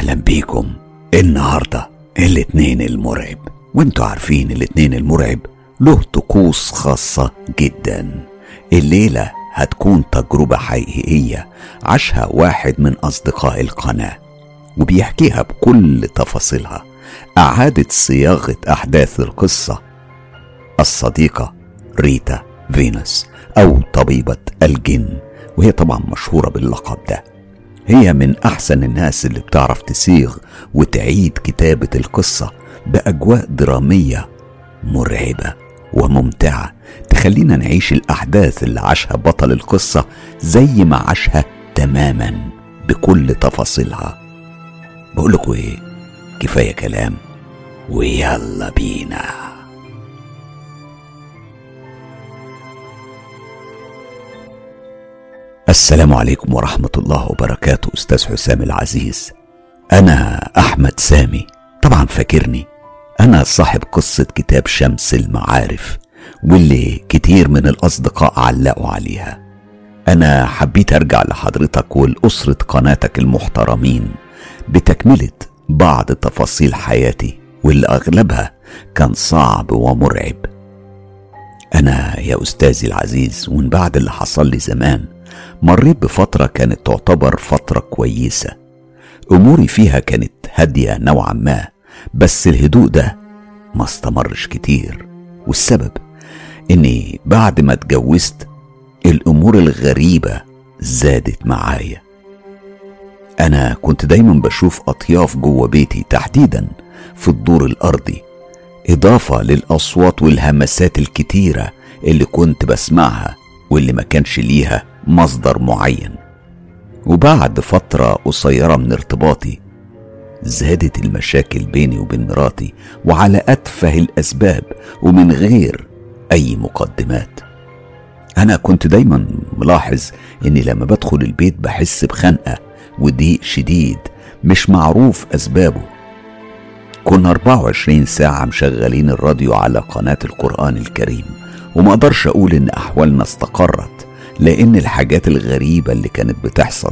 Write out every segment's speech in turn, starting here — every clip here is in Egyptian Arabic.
اهلا بيكم النهارده الاتنين المرعب وانتوا عارفين الاتنين المرعب له طقوس خاصة جدا الليلة هتكون تجربة حقيقية عاشها واحد من أصدقاء القناة وبيحكيها بكل تفاصيلها أعادت صياغة أحداث القصة الصديقة ريتا فينوس أو طبيبة الجن وهي طبعا مشهورة باللقب ده هي من أحسن الناس اللي بتعرف تسيغ وتعيد كتابة القصة بأجواء درامية مرعبة وممتعة تخلينا نعيش الأحداث اللي عاشها بطل القصة زي ما عاشها تماما بكل تفاصيلها بقولكوا ايه كفاية كلام ويلا بينا السلام عليكم ورحمة الله وبركاته أستاذ حسام العزيز أنا أحمد سامي طبعا فاكرني أنا صاحب قصة كتاب شمس المعارف واللي كتير من الأصدقاء علقوا عليها أنا حبيت أرجع لحضرتك ولأسرة قناتك المحترمين بتكملة بعض تفاصيل حياتي واللي أغلبها كان صعب ومرعب أنا يا أستاذي العزيز ومن بعد اللي حصل لي زمان مريت بفترة كانت تعتبر فترة كويسة أموري فيها كانت هادية نوعا ما بس الهدوء ده ما استمرش كتير والسبب إني بعد ما اتجوزت الأمور الغريبة زادت معايا أنا كنت دايما بشوف أطياف جوه بيتي تحديدا في الدور الأرضي إضافة للأصوات والهمسات الكتيرة اللي كنت بسمعها واللي ما كانش ليها مصدر معين وبعد فترة قصيرة من ارتباطي زادت المشاكل بيني وبين مراتي وعلى أتفه الأسباب ومن غير أي مقدمات أنا كنت دايما ملاحظ إني لما بدخل البيت بحس بخنقة وضيق شديد مش معروف أسبابه كنا 24 ساعة مشغلين الراديو على قناة القرآن الكريم وما أقدرش أقول إن أحوالنا استقرت لأن الحاجات الغريبة اللي كانت بتحصل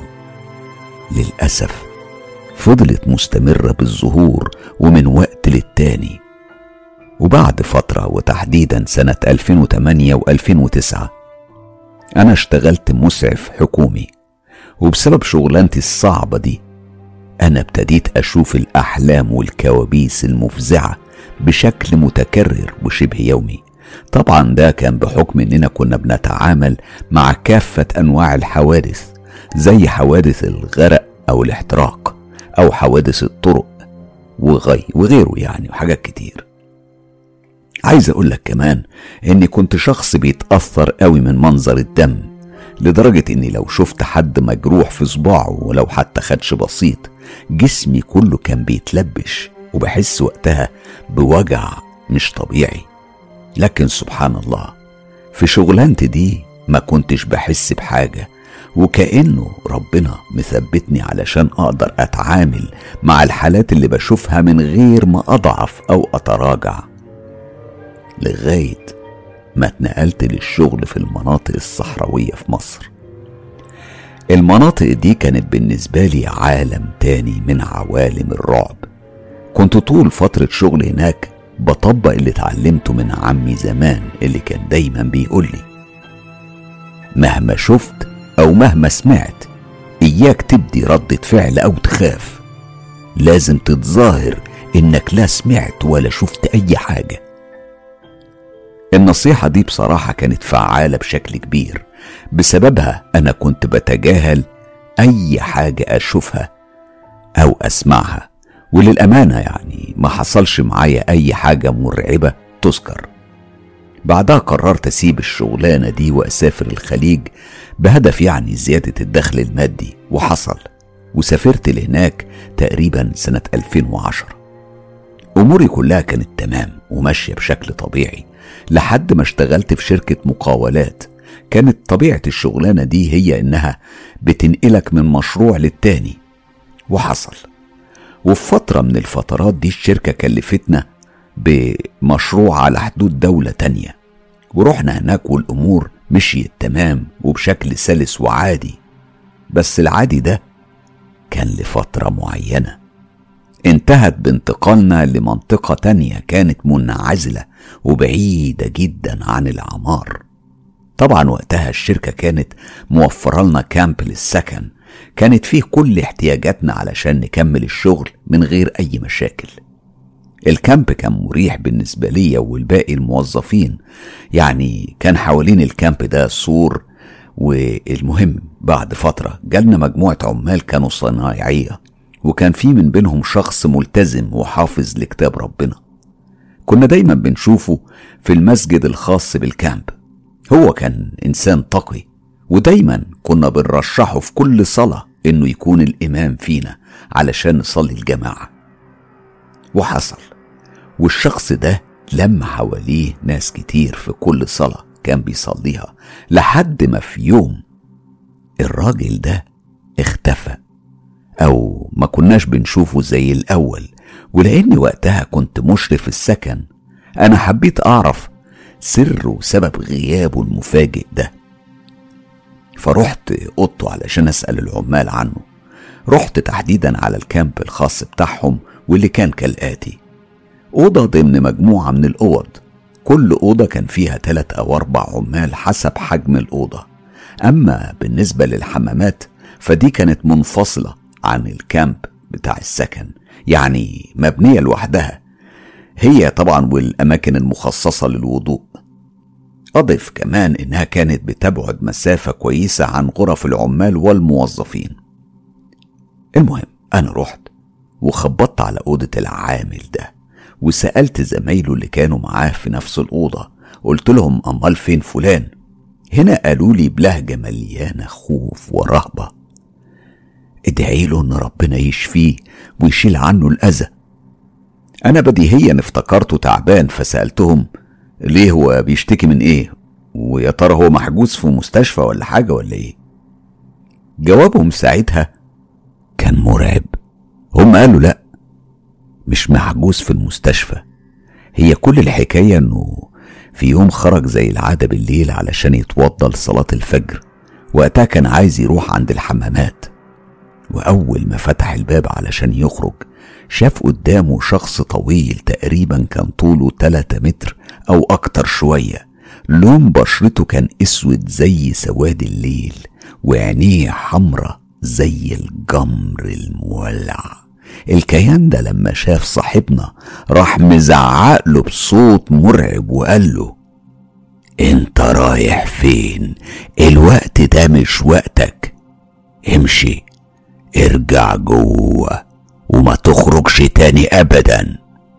للأسف فضلت مستمرة بالظهور ومن وقت للتاني وبعد فترة وتحديدا سنة 2008 و2009 أنا اشتغلت مسعف حكومي وبسبب شغلانتي الصعبة دي أنا ابتديت أشوف الأحلام والكوابيس المفزعة بشكل متكرر وشبه يومي طبعا ده كان بحكم اننا كنا بنتعامل مع كافة انواع الحوادث زي حوادث الغرق او الاحتراق او حوادث الطرق وغي وغيره يعني وحاجات كتير عايز اقول لك كمان اني كنت شخص بيتاثر قوي من منظر الدم لدرجة اني لو شفت حد مجروح في صباعه ولو حتى خدش بسيط جسمي كله كان بيتلبش وبحس وقتها بوجع مش طبيعي لكن سبحان الله في شغلانتي دي ما كنتش بحس بحاجة وكأنه ربنا مثبتني علشان أقدر أتعامل مع الحالات اللي بشوفها من غير ما أضعف أو أتراجع لغاية ما اتنقلت للشغل في المناطق الصحراوية في مصر المناطق دي كانت بالنسبة لي عالم تاني من عوالم الرعب كنت طول فترة شغل هناك بطبق اللي اتعلمته من عمي زمان اللي كان دايما بيقولي مهما شفت او مهما سمعت اياك تبدي ردة فعل او تخاف لازم تتظاهر انك لا سمعت ولا شفت اي حاجة النصيحة دي بصراحة كانت فعالة بشكل كبير بسببها انا كنت بتجاهل اي حاجة اشوفها او اسمعها وللأمانة يعني ما حصلش معايا أي حاجة مرعبة تذكر بعدها قررت أسيب الشغلانة دي وأسافر الخليج بهدف يعني زيادة الدخل المادي وحصل وسافرت لهناك تقريبا سنة 2010 أموري كلها كانت تمام وماشية بشكل طبيعي لحد ما اشتغلت في شركة مقاولات كانت طبيعة الشغلانة دي هي إنها بتنقلك من مشروع للتاني وحصل وفي فترة من الفترات دي الشركة كلفتنا بمشروع على حدود دولة تانية ورحنا هناك والأمور مشيت تمام وبشكل سلس وعادي بس العادي ده كان لفترة معينة انتهت بانتقالنا لمنطقة تانية كانت منعزلة وبعيدة جدا عن العمار طبعا وقتها الشركة كانت موفرة لنا كامب للسكن كانت فيه كل احتياجاتنا علشان نكمل الشغل من غير أي مشاكل الكامب كان مريح بالنسبة لي والباقي الموظفين يعني كان حوالين الكامب ده سور والمهم بعد فترة جالنا مجموعة عمال كانوا صنايعية وكان في من بينهم شخص ملتزم وحافظ لكتاب ربنا كنا دايما بنشوفه في المسجد الخاص بالكامب هو كان إنسان تقي ودايما كنا بنرشحه في كل صلاة إنه يكون الإمام فينا علشان نصلي الجماعة وحصل والشخص ده لم حواليه ناس كتير في كل صلاة كان بيصليها لحد ما في يوم الراجل ده اختفى أو ما كناش بنشوفه زي الأول ولأني وقتها كنت مشرف السكن أنا حبيت أعرف سر وسبب غيابه المفاجئ ده فرحت اوضته علشان اسال العمال عنه رحت تحديدا على الكامب الخاص بتاعهم واللي كان كالاتي اوضه ضمن مجموعه من الاوض كل اوضه كان فيها تلات او اربع عمال حسب حجم الاوضه اما بالنسبه للحمامات فدي كانت منفصله عن الكامب بتاع السكن يعني مبنيه لوحدها هي طبعا والاماكن المخصصه للوضوء أضف كمان إنها كانت بتبعد مسافة كويسة عن غرف العمال والموظفين المهم أنا رحت وخبطت على أوضة العامل ده وسألت زمايله اللي كانوا معاه في نفس الأوضة قلت لهم أمال فين فلان هنا قالوا لي بلهجة مليانة خوف ورهبة ادعي له ان ربنا يشفيه ويشيل عنه الأذى أنا بديهيا افتكرته تعبان فسألتهم ليه هو بيشتكي من ايه ويا ترى هو محجوز في مستشفى ولا حاجة ولا ايه جوابهم ساعتها كان مرعب هم قالوا لا مش محجوز في المستشفى هي كل الحكاية انه في يوم خرج زي العادة بالليل علشان يتوضى لصلاة الفجر وقتها كان عايز يروح عند الحمامات وأول ما فتح الباب علشان يخرج شاف قدامه شخص طويل تقريبا كان طوله 3 متر أو أكتر شوية لون بشرته كان أسود زي سواد الليل وعينيه حمرة زي الجمر المولع الكيان ده لما شاف صاحبنا راح مزعق له بصوت مرعب وقال له انت رايح فين الوقت ده مش وقتك امشي ارجع جوه وما تخرجش تاني ابدا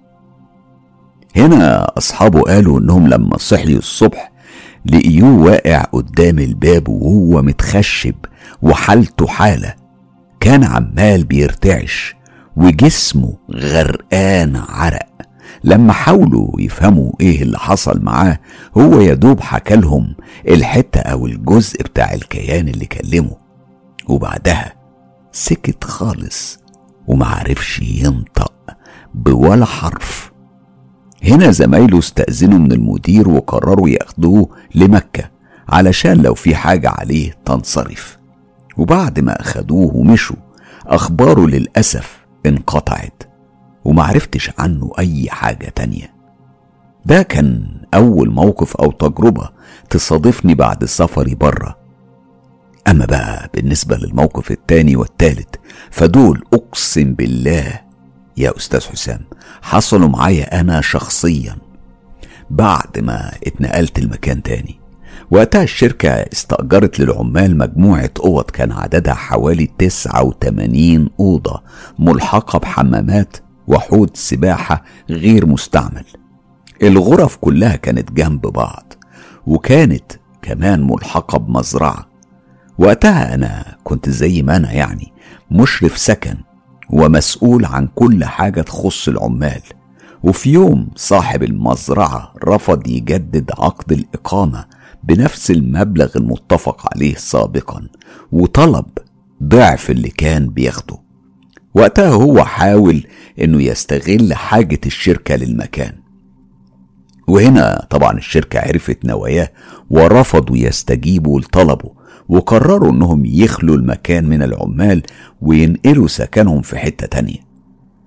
هنا اصحابه قالوا انهم لما صحيوا الصبح لقيوه واقع قدام الباب وهو متخشب وحالته حاله كان عمال بيرتعش وجسمه غرقان عرق لما حاولوا يفهموا ايه اللي حصل معاه هو يدوب حكالهم الحته او الجزء بتاع الكيان اللي كلمه وبعدها سكت خالص ومعرفش ينطق بولا حرف هنا زمايله استأذنوا من المدير وقرروا ياخدوه لمكة علشان لو في حاجة عليه تنصرف وبعد ما أخدوه ومشوا أخباره للأسف انقطعت ومعرفتش عنه أي حاجة تانية ده كان أول موقف أو تجربة تصادفني بعد سفري بره أما بقى بالنسبة للموقف التاني والتالت فدول أقسم بالله يا أستاذ حسام حصلوا معايا أنا شخصيا بعد ما اتنقلت المكان تاني وقتها الشركة استأجرت للعمال مجموعة أوض كان عددها حوالي 89 أوضة ملحقة بحمامات وحوض سباحة غير مستعمل الغرف كلها كانت جنب بعض وكانت كمان ملحقة بمزرعة وقتها أنا كنت زي ما أنا يعني مشرف سكن ومسؤول عن كل حاجة تخص العمال وفي يوم صاحب المزرعة رفض يجدد عقد الإقامة بنفس المبلغ المتفق عليه سابقا وطلب ضعف اللي كان بياخده وقتها هو حاول انه يستغل حاجة الشركة للمكان وهنا طبعا الشركة عرفت نواياه ورفضوا يستجيبوا لطلبه وقرروا انهم يخلوا المكان من العمال وينقلوا سكنهم في حتة تانية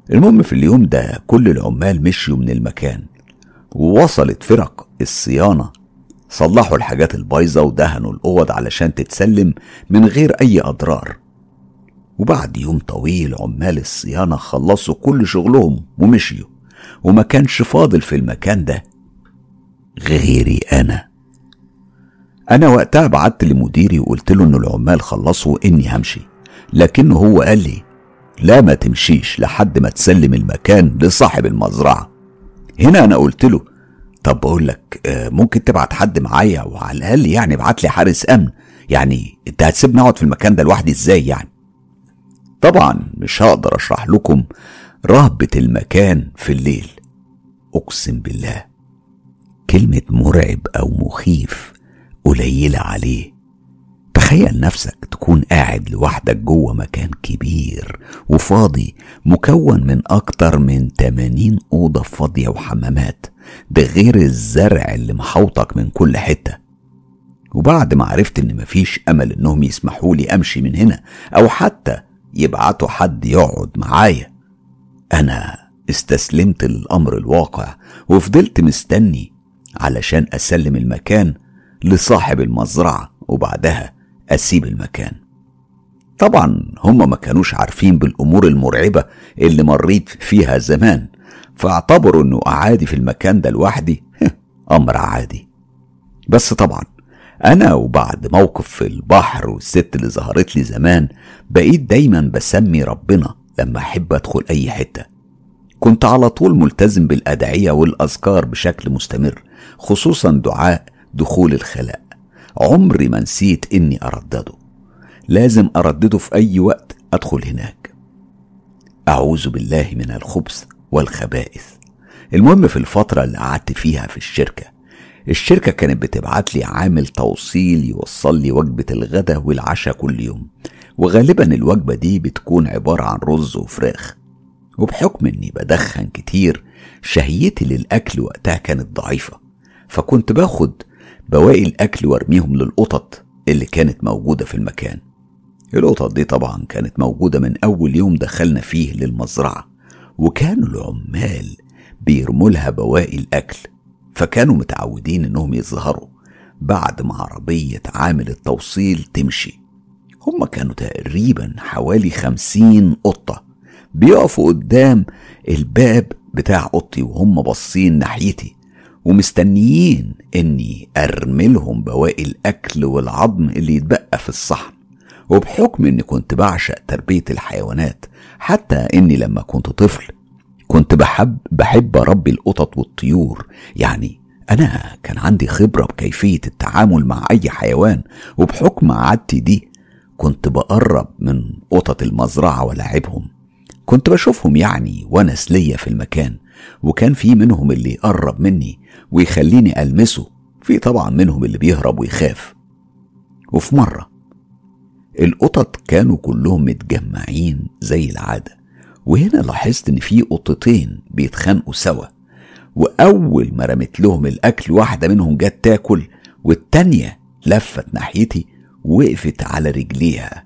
المهم في اليوم ده كل العمال مشيوا من المكان ووصلت فرق الصيانة صلحوا الحاجات البايظة ودهنوا الأوض علشان تتسلم من غير أي أضرار وبعد يوم طويل عمال الصيانة خلصوا كل شغلهم ومشيوا وما كانش فاضل في المكان ده غيري أنا أنا وقتها بعت لمديري وقلت له إن العمال خلصوا إني همشي لكنه هو قال لي لا ما تمشيش لحد ما تسلم المكان لصاحب المزرعة هنا أنا قلت له طب بقول لك آه، ممكن تبعت حد معايا وعلى الأقل يعني ابعت لي حارس أمن يعني أنت هتسيبني أقعد في المكان ده لوحدي إزاي يعني طبعا مش هقدر أشرح لكم رهبة المكان في الليل أقسم بالله كلمة مرعب أو مخيف قليلة عليه تخيل نفسك تكون قاعد لوحدك جوه مكان كبير وفاضي مكون من أكتر من 80 أوضة فاضية وحمامات ده غير الزرع اللي محوطك من كل حتة وبعد ما عرفت إن مفيش أمل إنهم يسمحوا لي أمشي من هنا أو حتى يبعتوا حد يقعد معايا أنا استسلمت للأمر الواقع وفضلت مستني علشان أسلم المكان لصاحب المزرعة وبعدها أسيب المكان طبعا هم ما كانوش عارفين بالأمور المرعبة اللي مريت فيها زمان فاعتبروا انه قعادي في المكان ده لوحدي امر عادي بس طبعا انا وبعد موقف في البحر والست اللي ظهرت لي زمان بقيت دايما بسمي ربنا لما احب ادخل اي حته كنت على طول ملتزم بالادعيه والاذكار بشكل مستمر خصوصا دعاء دخول الخلاء عمري ما نسيت اني اردده لازم اردده في اي وقت ادخل هناك اعوذ بالله من الخبث والخبائث المهم في الفتره اللي قعدت فيها في الشركه الشركة كانت بتبعت لي عامل توصيل يوصل لي وجبة الغدا والعشاء كل يوم وغالبا الوجبة دي بتكون عبارة عن رز وفراخ وبحكم اني بدخن كتير شهيتي للأكل وقتها كانت ضعيفة فكنت باخد بواقي الأكل وارميهم للقطط اللي كانت موجودة في المكان القطط دي طبعا كانت موجودة من أول يوم دخلنا فيه للمزرعة وكانوا العمال بيرموا لها بواقي الأكل فكانوا متعودين إنهم يظهروا بعد ما عربية عامل التوصيل تمشي هما كانوا تقريبا حوالي خمسين قطة بيقفوا قدام الباب بتاع اوضتي وهم باصين ناحيتي ومستنيين اني ارملهم بواقي الاكل والعظم اللي يتبقى في الصحن وبحكم اني كنت بعشق تربيه الحيوانات حتى اني لما كنت طفل كنت بحب بحب اربي القطط والطيور يعني انا كان عندي خبره بكيفيه التعامل مع اي حيوان وبحكم عادتي دي كنت بقرب من قطط المزرعه ولاعبهم كنت بشوفهم يعني ونس ليا في المكان وكان في منهم اللي يقرب مني ويخليني ألمسه في طبعا منهم اللي بيهرب ويخاف وفي مرة القطط كانوا كلهم متجمعين زي العادة وهنا لاحظت إن في قطتين بيتخانقوا سوا وأول ما رميت لهم الأكل واحدة منهم جت تاكل والتانية لفت ناحيتي وقفت على رجليها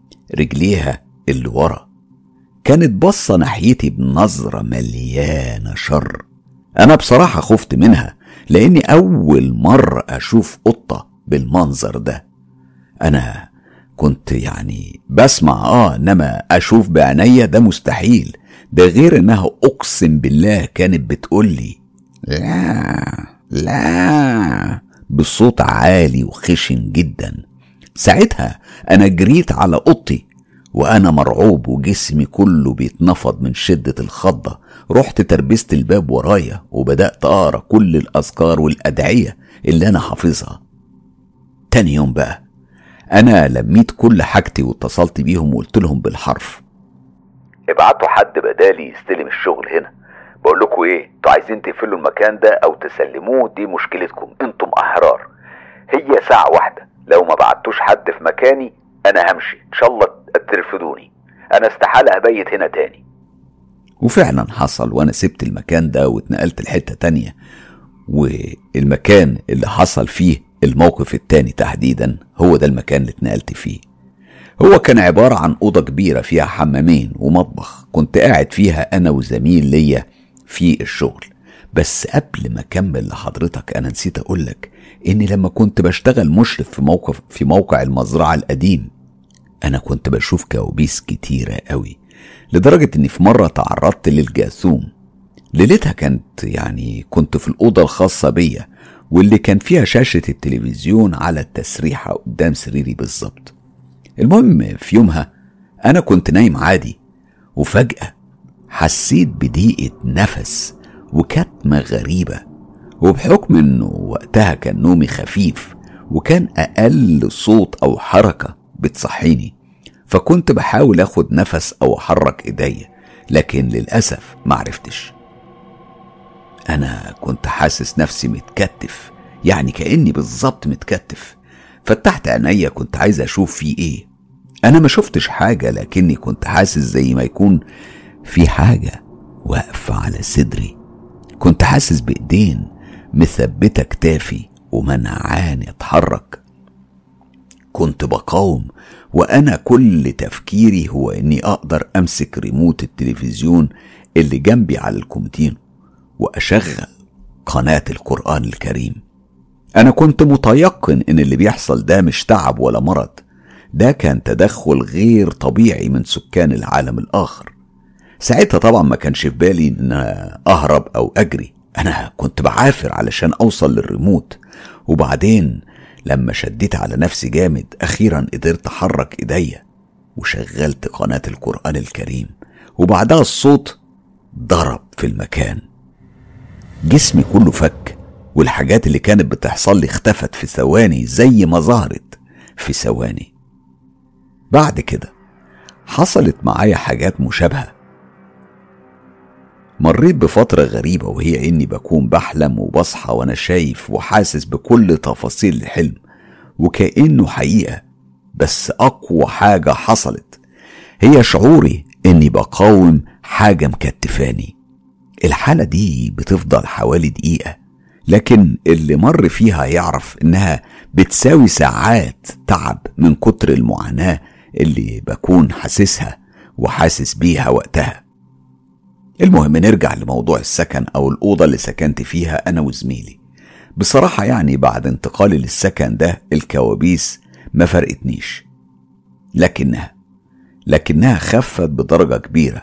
رجليها اللي ورا كانت باصة ناحيتي بنظرة مليانة شر أنا بصراحة خفت منها لأني أول مرة أشوف قطة بالمنظر ده أنا كنت يعني بسمع آه إنما أشوف بعينيا ده مستحيل ده غير إنها أقسم بالله كانت بتقولي لا لا بصوت عالي وخشن جدا ساعتها أنا جريت على أوضتي وأنا مرعوب وجسمي كله بيتنفض من شدة الخضة رحت تربست الباب ورايا وبدأت أقرأ كل الأذكار والأدعية اللي أنا حافظها تاني يوم بقى أنا لميت كل حاجتي واتصلت بيهم وقلت لهم بالحرف ابعتوا حد بدالي يستلم الشغل هنا بقول لكم ايه انتوا عايزين تقفلوا المكان ده او تسلموه دي مشكلتكم انتم احرار هي ساعة واحدة لو ما بعتوش حد في مكاني انا همشي ان شاء الله ترفضوني انا استحالة ابيت هنا تاني وفعلا حصل وانا سبت المكان ده واتنقلت لحتة تانية والمكان اللي حصل فيه الموقف التاني تحديدا هو ده المكان اللي اتنقلت فيه هو كان عبارة عن أوضة كبيرة فيها حمامين ومطبخ كنت قاعد فيها أنا وزميل ليا في الشغل بس قبل ما أكمل لحضرتك أنا نسيت أقولك إني لما كنت بشتغل مشرف في موقع في موقع المزرعة القديم أنا كنت بشوف كوابيس كتيرة قوي لدرجة إني في مرة تعرضت للجاثوم ليلتها كانت يعني كنت في الأوضة الخاصة بيا واللي كان فيها شاشة التلفزيون على التسريحة قدام سريري بالظبط المهم في يومها أنا كنت نايم عادي وفجأة حسيت بضيقة نفس وكتمة غريبة وبحكم إنه وقتها كان نومي خفيف وكان أقل صوت أو حركة بتصحيني فكنت بحاول اخد نفس او احرك ايديا لكن للاسف معرفتش انا كنت حاسس نفسي متكتف يعني كاني بالظبط متكتف فتحت عينيا كنت عايز اشوف في ايه انا ما شفتش حاجه لكني كنت حاسس زي ما يكون في حاجه واقفه على صدري كنت حاسس بايدين مثبته كتافي ومنعاني اتحرك كنت بقاوم وانا كل تفكيري هو اني اقدر امسك ريموت التلفزيون اللي جنبي على الكومتين واشغل قناه القران الكريم انا كنت متيقن ان اللي بيحصل ده مش تعب ولا مرض ده كان تدخل غير طبيعي من سكان العالم الاخر ساعتها طبعا ما كانش في بالي ان اهرب او اجري انا كنت بعافر علشان اوصل للريموت وبعدين لما شديت على نفسي جامد أخيرا قدرت أحرك إيديا وشغلت قناة القرآن الكريم وبعدها الصوت ضرب في المكان جسمي كله فك والحاجات اللي كانت بتحصل لي اختفت في ثواني زي ما ظهرت في ثواني بعد كده حصلت معايا حاجات مشابهه مريت بفترة غريبة وهي إني بكون بحلم وبصحى وأنا شايف وحاسس بكل تفاصيل الحلم وكأنه حقيقة بس أقوى حاجة حصلت هي شعوري إني بقاوم حاجة مكتفاني الحالة دي بتفضل حوالي دقيقة لكن اللي مر فيها يعرف إنها بتساوي ساعات تعب من كتر المعاناة اللي بكون حاسسها وحاسس بيها وقتها المهم نرجع لموضوع السكن أو الأوضة اللي سكنت فيها أنا وزميلي بصراحة يعني بعد انتقالي للسكن ده الكوابيس ما فرقتنيش لكنها لكنها خفت بدرجة كبيرة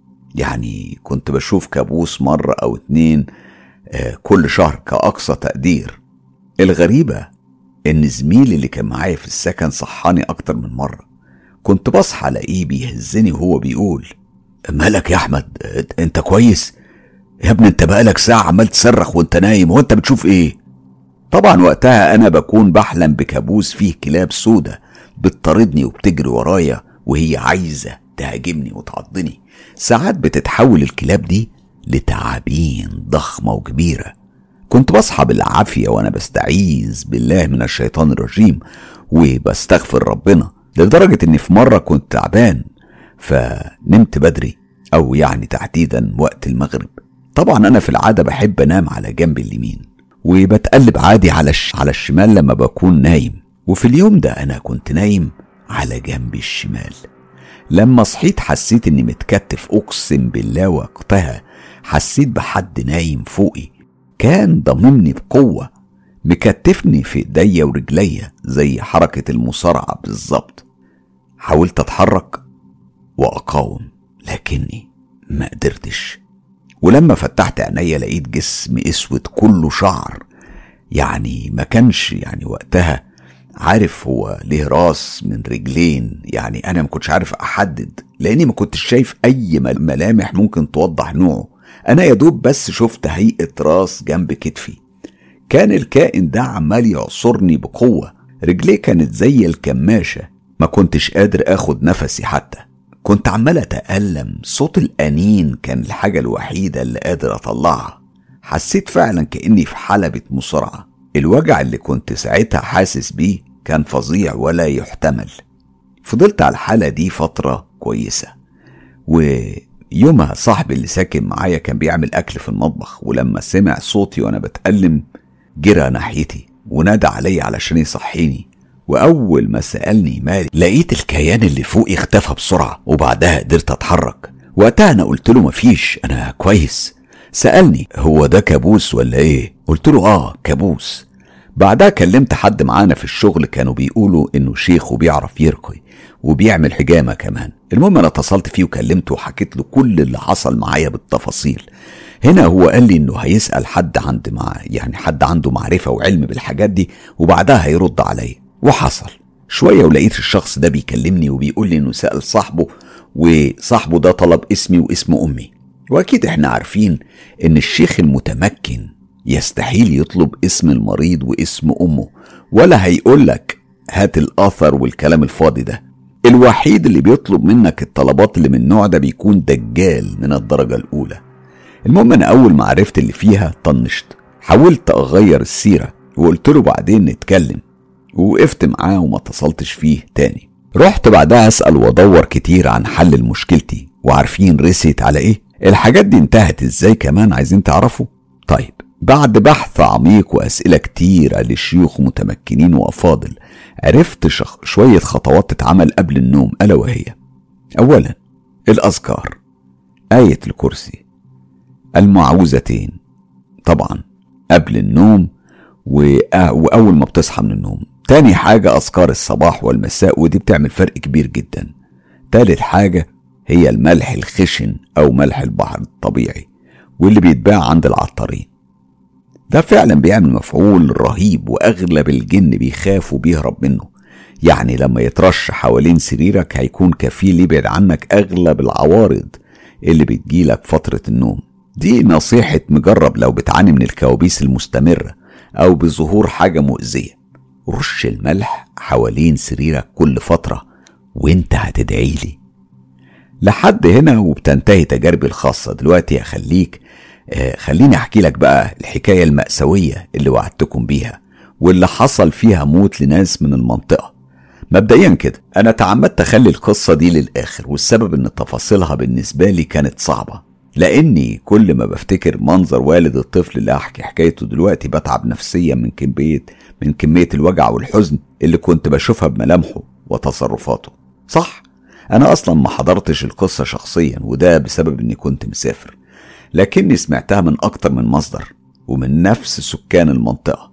يعني كنت بشوف كابوس مرة أو اتنين آه، كل شهر كأقصى تقدير الغريبة إن زميلي اللي كان معايا في السكن صحاني أكتر من مرة كنت بصحى ألاقيه بيهزني وهو بيقول مالك يا احمد انت كويس يا ابني انت بقالك ساعة عمال تصرخ وانت نايم هو انت بتشوف ايه طبعا وقتها انا بكون بحلم بكابوس فيه كلاب سودة بتطاردني وبتجري ورايا وهي عايزة تهاجمني وتعضني ساعات بتتحول الكلاب دي لتعابين ضخمة وكبيرة كنت بصحى بالعافية وأنا بستعيذ بالله من الشيطان الرجيم وبستغفر ربنا لدرجة إني في مرة كنت تعبان فنمت بدري أو يعني تحديدا وقت المغرب طبعا أنا في العادة بحب أنام على جنب اليمين وبتقلب عادي على على الشمال لما بكون نايم وفي اليوم ده أنا كنت نايم على جنبي الشمال لما صحيت حسيت إني متكتف أقسم بالله وقتها حسيت بحد نايم فوقي كان ضممني بقوة مكتفني في ايديا ورجليا زي حركة المصارعة بالظبط حاولت اتحرك واقاوم لكني ما قدرتش ولما فتحت عينيا لقيت جسم اسود كله شعر يعني ما كانش يعني وقتها عارف هو ليه راس من رجلين يعني انا ما كنتش عارف احدد لاني ما كنتش شايف اي ملامح ممكن توضح نوعه انا يا دوب بس شفت هيئه راس جنب كتفي كان الكائن ده عمال يعصرني بقوه رجليه كانت زي الكماشه ما كنتش قادر اخد نفسي حتى كنت عمال أتألم صوت الأنين كان الحاجة الوحيدة اللي قادر أطلعها حسيت فعلا كأني في حلبة مصارعة الوجع اللي كنت ساعتها حاسس بيه كان فظيع ولا يحتمل فضلت على الحالة دي فترة كويسة ويومها صاحبي اللي ساكن معايا كان بيعمل أكل في المطبخ ولما سمع صوتي وأنا بتألم جرى ناحيتي ونادى علي علشان يصحيني وأول ما سألني مالي لقيت الكيان اللي فوقي اختفى بسرعة وبعدها قدرت أتحرك وقتها أنا قلت له مفيش أنا كويس سألني هو ده كابوس ولا إيه قلت له آه كابوس بعدها كلمت حد معانا في الشغل كانوا بيقولوا إنه شيخ وبيعرف يرقي وبيعمل حجامة كمان المهم أنا اتصلت فيه وكلمته وحكيت له كل اللي حصل معايا بالتفاصيل هنا هو قال لي انه هيسال حد عند مع يعني حد عنده معرفه وعلم بالحاجات دي وبعدها هيرد عليا وحصل شويه ولقيت الشخص ده بيكلمني وبيقول لي انه سال صاحبه وصاحبه ده طلب اسمي واسم امي واكيد احنا عارفين ان الشيخ المتمكن يستحيل يطلب اسم المريض واسم امه ولا هيقول لك هات الاثر والكلام الفاضي ده الوحيد اللي بيطلب منك الطلبات اللي من النوع ده بيكون دجال من الدرجه الاولى المهم انا اول ما عرفت اللي فيها طنشت حاولت اغير السيره وقلت له بعدين نتكلم ووقفت معاه وما اتصلتش فيه تاني رحت بعدها اسال وادور كتير عن حل لمشكلتي وعارفين رسيت على ايه الحاجات دي انتهت ازاي كمان عايزين تعرفوا طيب بعد بحث عميق واسئله كتيره لشيوخ متمكنين وافاضل عرفت شخ... شويه خطوات تتعمل قبل النوم الا وهي اولا الاذكار ايه الكرسي المعوذتين طبعا قبل النوم وأول ما بتصحى من النوم تاني حاجة أذكار الصباح والمساء ودي بتعمل فرق كبير جدا تالت حاجة هي الملح الخشن أو ملح البحر الطبيعي واللي بيتباع عند العطارين ده فعلا بيعمل مفعول رهيب وأغلب الجن بيخاف وبيهرب منه يعني لما يترش حوالين سريرك هيكون كفيل يبعد عنك أغلب العوارض اللي بتجيلك فترة النوم دي نصيحة مجرب لو بتعاني من الكوابيس المستمرة أو بظهور حاجة مؤذية رش الملح حوالين سريرك كل فترة وانت هتدعي لي لحد هنا وبتنتهي تجاربي الخاصة دلوقتي هخليك آه خليني احكي لك بقى الحكاية المأساوية اللي وعدتكم بيها واللي حصل فيها موت لناس من المنطقة مبدئيا كده انا تعمدت اخلي القصة دي للاخر والسبب ان تفاصيلها بالنسبة لي كانت صعبة لاني كل ما بفتكر منظر والد الطفل اللي احكي حكايته دلوقتي بتعب نفسيا من كمية من كمية الوجع والحزن اللي كنت بشوفها بملامحه وتصرفاته صح انا اصلا ما حضرتش القصة شخصيا وده بسبب اني كنت مسافر لكني سمعتها من اكتر من مصدر ومن نفس سكان المنطقة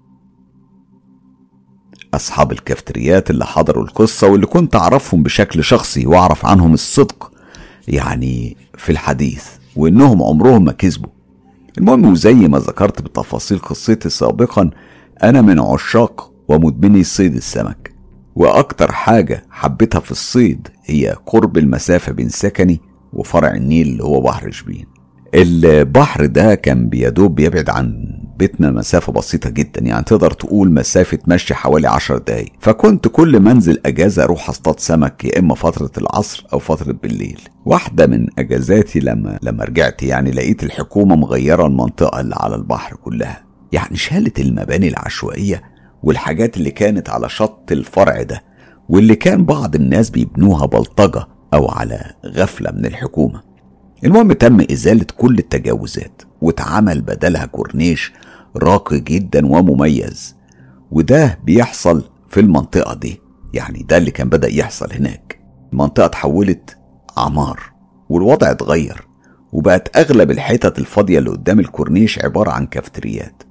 اصحاب الكافتريات اللي حضروا القصة واللي كنت اعرفهم بشكل شخصي واعرف عنهم الصدق يعني في الحديث وانهم عمرهم ما كذبوا المهم وزي ما ذكرت بتفاصيل قصتي سابقا انا من عشاق ومدمني صيد السمك واكتر حاجة حبيتها في الصيد هي قرب المسافة بين سكني وفرع النيل اللي هو بحر شبين البحر ده كان بيدوب بيبعد عن بيتنا مسافة بسيطة جدا يعني تقدر تقول مسافة مشي حوالي عشر دقايق فكنت كل منزل أجازة أروح أصطاد سمك يا إما فترة العصر أو فترة بالليل واحدة من أجازاتي لما لما رجعت يعني لقيت الحكومة مغيرة المنطقة اللي على البحر كلها يعني شالت المباني العشوائية والحاجات اللي كانت على شط الفرع ده واللي كان بعض الناس بيبنوها بلطجة أو على غفلة من الحكومة المهم تم إزالة كل التجاوزات واتعمل بدلها كورنيش راقي جدا ومميز وده بيحصل في المنطقة دي يعني ده اللي كان بدأ يحصل هناك المنطقة اتحولت عمار والوضع اتغير وبقت أغلب الحتت الفاضية اللي قدام الكورنيش عبارة عن كافتريات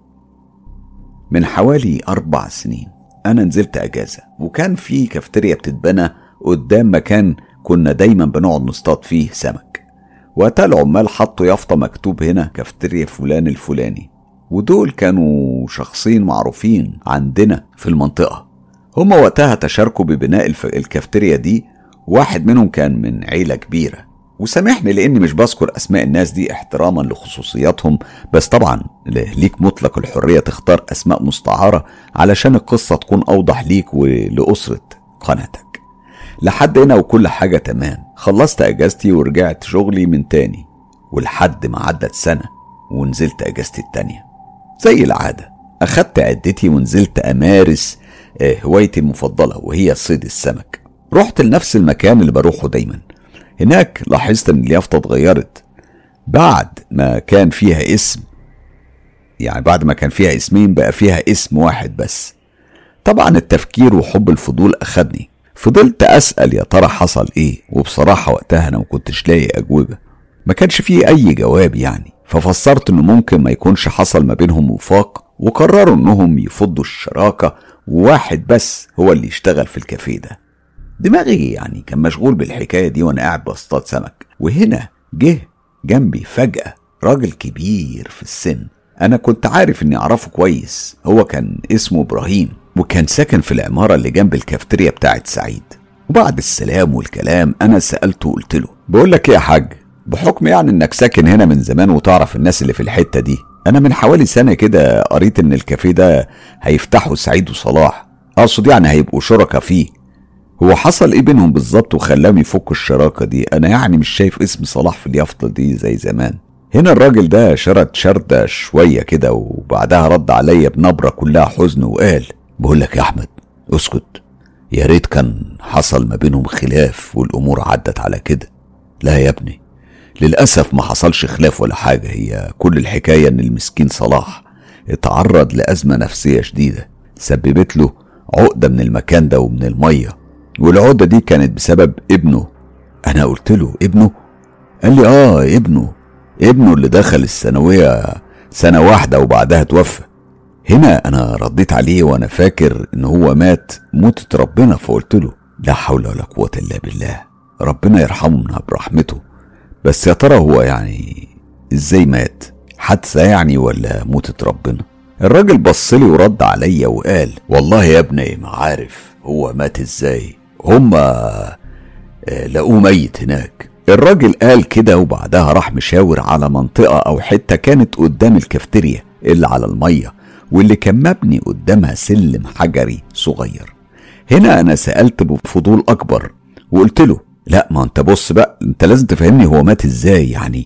من حوالي أربع سنين أنا نزلت أجازة وكان في كافتريا بتتبنى قدام مكان كنا دايما بنقعد نصطاد فيه سمك وقتها العمال حطوا يافطة مكتوب هنا كافتريا فلان الفلاني ودول كانوا شخصين معروفين عندنا في المنطقة هما وقتها تشاركوا ببناء الف... الكافتريا دي واحد منهم كان من عيلة كبيرة وسامحني لاني مش بذكر اسماء الناس دي احتراما لخصوصياتهم بس طبعا ليك مطلق الحرية تختار اسماء مستعارة علشان القصة تكون اوضح ليك ولأسرة قناتك لحد هنا وكل حاجة تمام خلصت اجازتي ورجعت شغلي من تاني ولحد ما عدت سنة ونزلت اجازتي التانية زي العادة اخدت عدتي ونزلت امارس هوايتي المفضلة وهي صيد السمك رحت لنفس المكان اللي بروحه دايما هناك لاحظت ان اليافطة اتغيرت بعد ما كان فيها اسم يعني بعد ما كان فيها اسمين بقى فيها اسم واحد بس طبعا التفكير وحب الفضول أخدني فضلت أسأل يا ترى حصل إيه وبصراحة وقتها أنا ما كنتش لاقي أجوبة ما كانش فيه أي جواب يعني ففسرت إنه ممكن ما يكونش حصل ما بينهم وفاق وقرروا إنهم يفضوا الشراكة وواحد بس هو اللي يشتغل في الكافيه ده دماغي يعني كان مشغول بالحكاية دي وأنا قاعد بصطاد سمك وهنا جه جنبي فجأة راجل كبير في السن أنا كنت عارف إني أعرفه كويس هو كان اسمه إبراهيم وكان ساكن في العمارة اللي جنب الكافتيريا بتاعت سعيد وبعد السلام والكلام أنا سألته وقلت له بقول لك إيه يا حاج بحكم يعني إنك ساكن هنا من زمان وتعرف الناس اللي في الحتة دي أنا من حوالي سنة كده قريت إن الكافيه ده هيفتحوا سعيد وصلاح أقصد يعني هيبقوا شركاء فيه هو حصل ايه بينهم بالظبط وخلاهم يفكوا الشراكة دي انا يعني مش شايف اسم صلاح في اليافطة دي زي زمان هنا الراجل ده شرد شردة شوية كده وبعدها رد عليا بنبرة كلها حزن وقال بقول لك يا احمد اسكت يا ريت كان حصل ما بينهم خلاف والامور عدت على كده لا يا ابني للاسف ما حصلش خلاف ولا حاجه هي كل الحكايه ان المسكين صلاح اتعرض لازمه نفسيه شديده سببت له عقده من المكان ده ومن الميه والعقده دي كانت بسبب ابنه انا قلت له ابنه قال لي اه ابنه ابنه اللي دخل الثانويه سنه واحده وبعدها توفى هنا انا رديت عليه وانا فاكر ان هو مات موتة ربنا فقلت له لا حول ولا قوة الا بالله ربنا يرحمنا برحمته بس يا ترى هو يعني ازاي مات حادثة يعني ولا موتة ربنا الراجل بصلي ورد عليا وقال والله يا ابني ما عارف هو مات ازاي هما لقوه ميت هناك الراجل قال كده وبعدها راح مشاور على منطقة أو حتة كانت قدام الكافتيريا اللي على المية واللي كان مبني قدامها سلم حجري صغير هنا أنا سألت بفضول أكبر وقلت له لا ما انت بص بقى انت لازم تفهمني هو مات ازاي يعني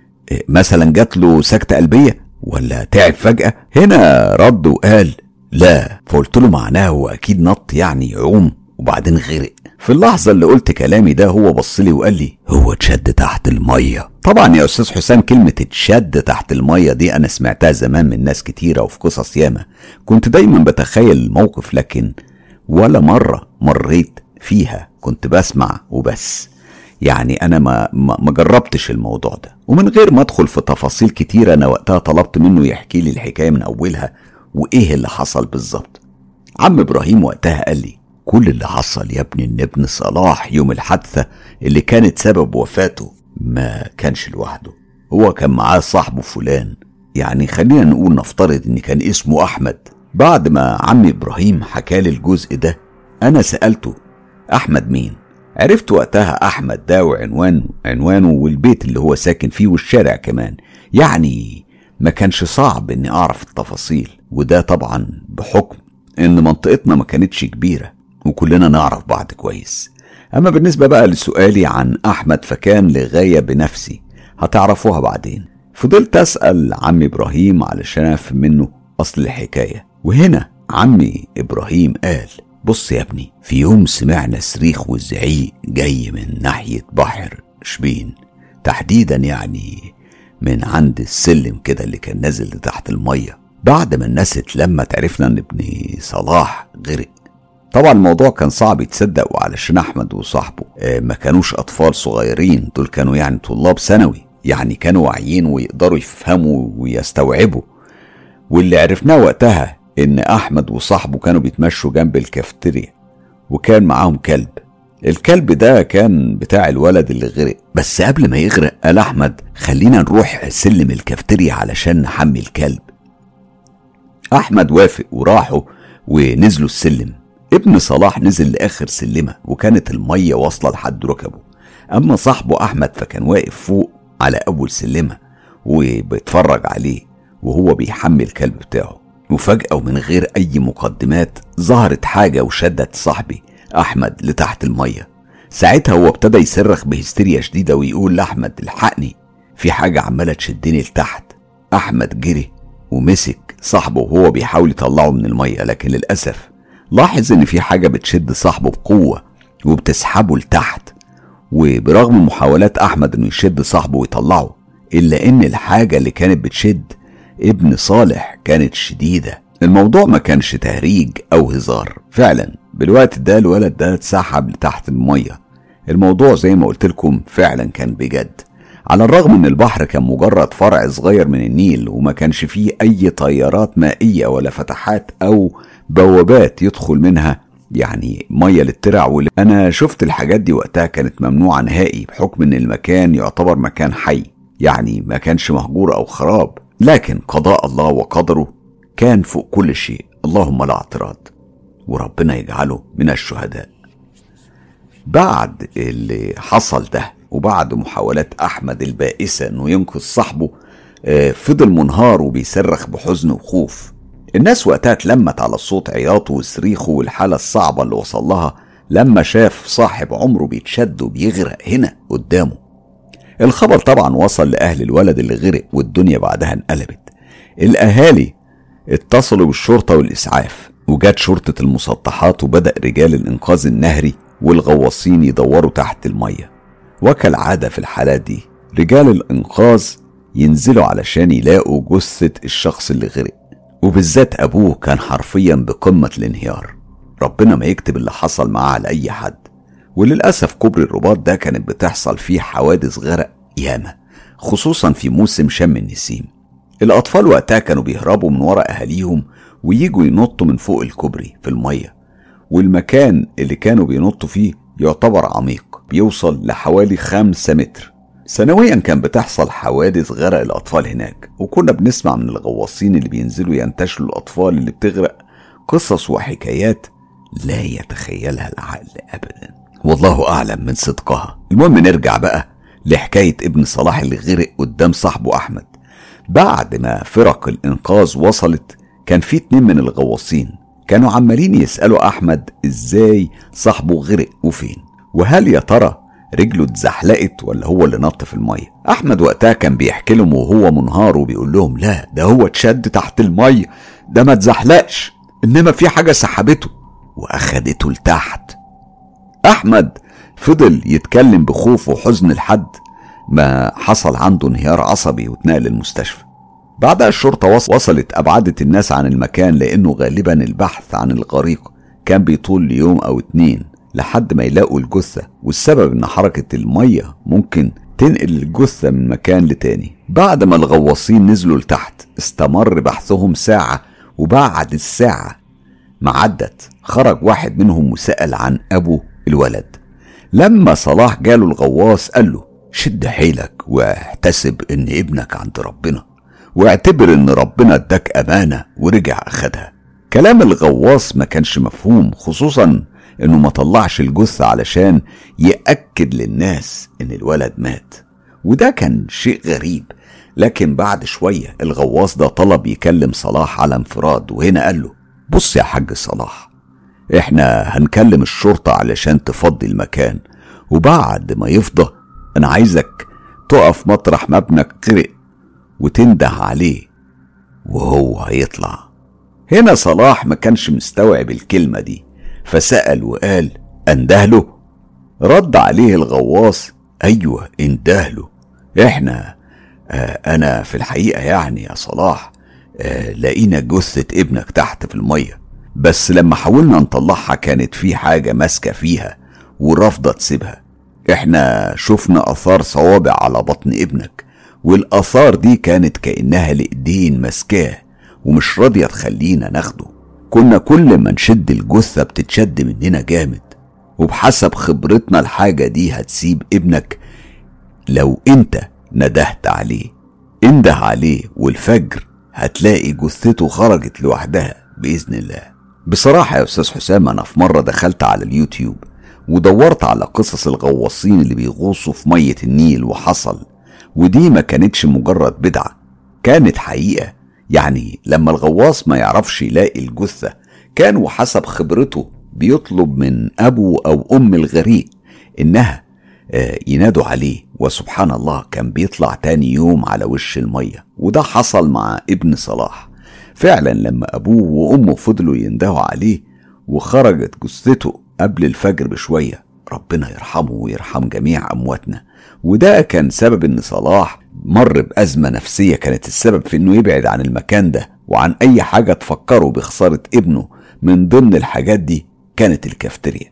مثلا جات له سكتة قلبية ولا تعب فجأة هنا رد وقال لا فقلت له معناه هو أكيد نط يعني يعوم وبعدين غرق في اللحظة اللي قلت كلامي ده هو بص لي وقال لي هو اتشد تحت المية طبعا يا أستاذ حسام كلمة اتشد تحت المية دي أنا سمعتها زمان من ناس كتيرة وفي قصص ياما كنت دايما بتخيل الموقف لكن ولا مرة مريت فيها كنت بسمع وبس يعني أنا ما, ما, ما جربتش الموضوع ده ومن غير ما أدخل في تفاصيل كتير أنا وقتها طلبت منه يحكي لي الحكاية من أولها وإيه اللي حصل بالظبط عم إبراهيم وقتها قال لي كل اللي حصل يا ابني ان ابن صلاح يوم الحادثة اللي كانت سبب وفاته ما كانش لوحده هو كان معاه صاحبه فلان يعني خلينا نقول نفترض ان كان اسمه احمد بعد ما عمي ابراهيم حكالي الجزء ده انا سألته احمد مين عرفت وقتها احمد ده وعنوانه عنوانه والبيت اللي هو ساكن فيه والشارع كمان يعني ما كانش صعب اني اعرف التفاصيل وده طبعا بحكم ان منطقتنا ما كانتش كبيره وكلنا نعرف بعض كويس أما بالنسبة بقى لسؤالي عن أحمد فكان لغاية بنفسي هتعرفوها بعدين فضلت أسأل عمي إبراهيم علشان أفهم منه أصل الحكاية وهنا عمي إبراهيم قال بص يا ابني في يوم سمعنا صريخ وزعيق جاي من ناحية بحر شبين تحديدا يعني من عند السلم كده اللي كان نازل لتحت المية بعد ما الناس اتلمت عرفنا ان ابن صلاح غرق طبعا الموضوع كان صعب يتصدق وعلشان احمد وصاحبه ما كانوش اطفال صغيرين دول كانوا يعني طلاب ثانوي يعني كانوا واعيين ويقدروا يفهموا ويستوعبوا واللي عرفناه وقتها ان احمد وصاحبه كانوا بيتمشوا جنب الكافتيريا وكان معاهم كلب الكلب ده كان بتاع الولد اللي غرق بس قبل ما يغرق قال احمد خلينا نروح سلم الكافتيريا علشان نحمي الكلب احمد وافق وراحوا ونزلوا السلم ابن صلاح نزل لآخر سلمة وكانت المية واصلة لحد ركبه أما صاحبه أحمد فكان واقف فوق على أول سلمة وبيتفرج عليه وهو بيحمي الكلب بتاعه وفجأة ومن غير أي مقدمات ظهرت حاجة وشدت صاحبي أحمد لتحت المية ساعتها هو ابتدى يصرخ بهستيريا شديدة ويقول لأحمد الحقني في حاجة عمالة تشدني لتحت أحمد جري ومسك صاحبه وهو بيحاول يطلعه من المية لكن للأسف لاحظ ان في حاجه بتشد صاحبه بقوه وبتسحبه لتحت وبرغم محاولات احمد انه يشد صاحبه ويطلعه الا ان الحاجه اللي كانت بتشد ابن صالح كانت شديده الموضوع ما كانش تهريج أو هزار فعلا بالوقت ده الولد ده اتسحب لتحت المية الموضوع زي ما قلت لكم فعلا كان بجد على الرغم ان البحر كان مجرد فرع صغير من النيل وما كانش فيه اي طيارات مائية ولا فتحات او بوابات يدخل منها يعني ميه للترع وال... انا شفت الحاجات دي وقتها كانت ممنوعه نهائي بحكم ان المكان يعتبر مكان حي يعني ما كانش مهجور او خراب لكن قضاء الله وقدره كان فوق كل شيء اللهم لا اعتراض وربنا يجعله من الشهداء بعد اللي حصل ده وبعد محاولات احمد البائسه انه ينقذ صاحبه آه، فضل منهار وبيصرخ بحزن وخوف الناس وقتها اتلمت على صوت عياطه وصريخه والحالة الصعبة اللي وصل لها لما شاف صاحب عمره بيتشد وبيغرق هنا قدامه الخبر طبعا وصل لأهل الولد اللي غرق والدنيا بعدها انقلبت الأهالي اتصلوا بالشرطة والإسعاف وجات شرطة المسطحات وبدأ رجال الإنقاذ النهري والغواصين يدوروا تحت المية وكالعادة في الحالات دي رجال الإنقاذ ينزلوا علشان يلاقوا جثة الشخص اللي غرق وبالذات أبوه كان حرفيا بقمة الانهيار ربنا ما يكتب اللي حصل معاه على أي حد وللأسف كوبري الرباط ده كانت بتحصل فيه حوادث غرق ياما خصوصا في موسم شم النسيم الأطفال وقتها كانوا بيهربوا من ورا أهاليهم ويجوا ينطوا من فوق الكوبري في المية والمكان اللي كانوا بينطوا فيه يعتبر عميق بيوصل لحوالي خمسة متر سنويا كان بتحصل حوادث غرق الأطفال هناك وكنا بنسمع من الغواصين اللي بينزلوا ينتشلوا الأطفال اللي بتغرق قصص وحكايات لا يتخيلها العقل أبدا والله أعلم من صدقها المهم نرجع بقى لحكاية ابن صلاح اللي غرق قدام صاحبه أحمد بعد ما فرق الإنقاذ وصلت كان في اتنين من الغواصين كانوا عمالين يسألوا أحمد إزاي صاحبه غرق وفين وهل يا ترى رجله اتزحلقت ولا هو اللي نط في الميه احمد وقتها كان بيحكي لهم وهو منهار وبيقول لهم لا ده هو اتشد تحت الميه ده ما اتزحلقش انما في حاجه سحبته واخدته لتحت احمد فضل يتكلم بخوف وحزن لحد ما حصل عنده انهيار عصبي واتنقل المستشفى بعدها الشرطة وصلت أبعدت الناس عن المكان لأنه غالبا البحث عن الغريق كان بيطول ليوم أو اتنين لحد ما يلاقوا الجثة والسبب ان حركة المية ممكن تنقل الجثة من مكان لتاني بعد ما الغواصين نزلوا لتحت استمر بحثهم ساعة وبعد الساعة ما عدت خرج واحد منهم وسأل عن أبو الولد لما صلاح جاله الغواص قال له شد حيلك واحتسب ان ابنك عند ربنا واعتبر ان ربنا اداك امانة ورجع اخدها كلام الغواص ما كانش مفهوم خصوصا انه ما طلعش الجثة علشان يأكد للناس ان الولد مات وده كان شيء غريب لكن بعد شوية الغواص ده طلب يكلم صلاح على انفراد وهنا قال له بص يا حاج صلاح احنا هنكلم الشرطة علشان تفضي المكان وبعد ما يفضى انا عايزك تقف مطرح ما ابنك غرق وتنده عليه وهو هيطلع هنا صلاح ما كانش مستوعب الكلمة دي فسأل وقال اندهله رد عليه الغواص ايوه اندهله احنا آه انا في الحقيقة يعني يا صلاح آه لقينا جثة ابنك تحت في المية بس لما حاولنا نطلعها كانت في حاجة ماسكة فيها ورافضة تسيبها احنا شفنا اثار صوابع على بطن ابنك والاثار دي كانت كانها لايدين ماسكاه ومش راضيه تخلينا ناخده كنا كل ما نشد الجثة بتتشد مننا جامد وبحسب خبرتنا الحاجة دي هتسيب ابنك لو انت ندهت عليه انده عليه والفجر هتلاقي جثته خرجت لوحدها بإذن الله بصراحة يا أستاذ حسام أنا في مرة دخلت على اليوتيوب ودورت على قصص الغواصين اللي بيغوصوا في مية النيل وحصل ودي ما كانتش مجرد بدعة كانت حقيقة يعني لما الغواص ما يعرفش يلاقي الجثة كان وحسب خبرته بيطلب من أبو أو أم الغريق إنها آه، ينادوا عليه وسبحان الله كان بيطلع تاني يوم على وش المية وده حصل مع ابن صلاح فعلا لما أبوه وأمه فضلوا يندهوا عليه وخرجت جثته قبل الفجر بشوية ربنا يرحمه ويرحم جميع أمواتنا وده كان سبب إن صلاح مر بأزمة نفسية كانت السبب في إنه يبعد عن المكان ده وعن أي حاجة تفكره بخسارة ابنه من ضمن الحاجات دي كانت الكافتيريا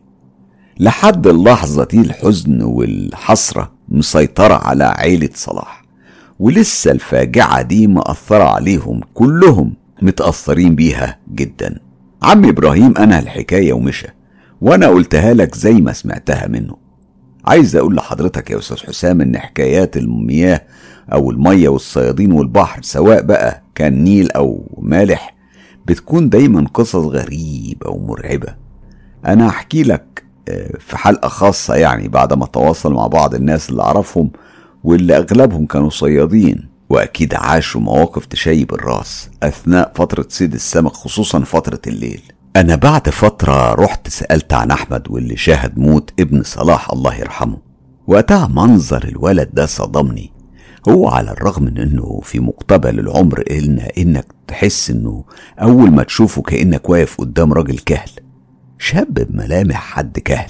لحد اللحظة دي الحزن والحسرة مسيطرة على عيلة صلاح ولسه الفاجعة دي مأثرة عليهم كلهم متأثرين بيها جدا عم إبراهيم أنهى الحكاية ومشى وأنا قلتها لك زي ما سمعتها منه عايز أقول لحضرتك يا أستاذ حسام إن حكايات المياه أو المية والصيادين والبحر سواء بقى كان نيل أو مالح بتكون دايما قصص غريبة ومرعبة أنا أحكي لك آه، في حلقة خاصة يعني بعد ما تواصل مع بعض الناس اللي أعرفهم واللي أغلبهم كانوا صيادين وأكيد عاشوا مواقف تشيب الراس أثناء فترة صيد السمك خصوصا فترة الليل أنا بعد فترة رحت سألت عن أحمد واللي شاهد موت ابن صلاح الله يرحمه وقتها منظر الولد ده صدمني هو على الرغم من انه في مقتبل العمر إلنا انك تحس انه اول ما تشوفه كانك واقف قدام راجل كهل شاب بملامح حد كهل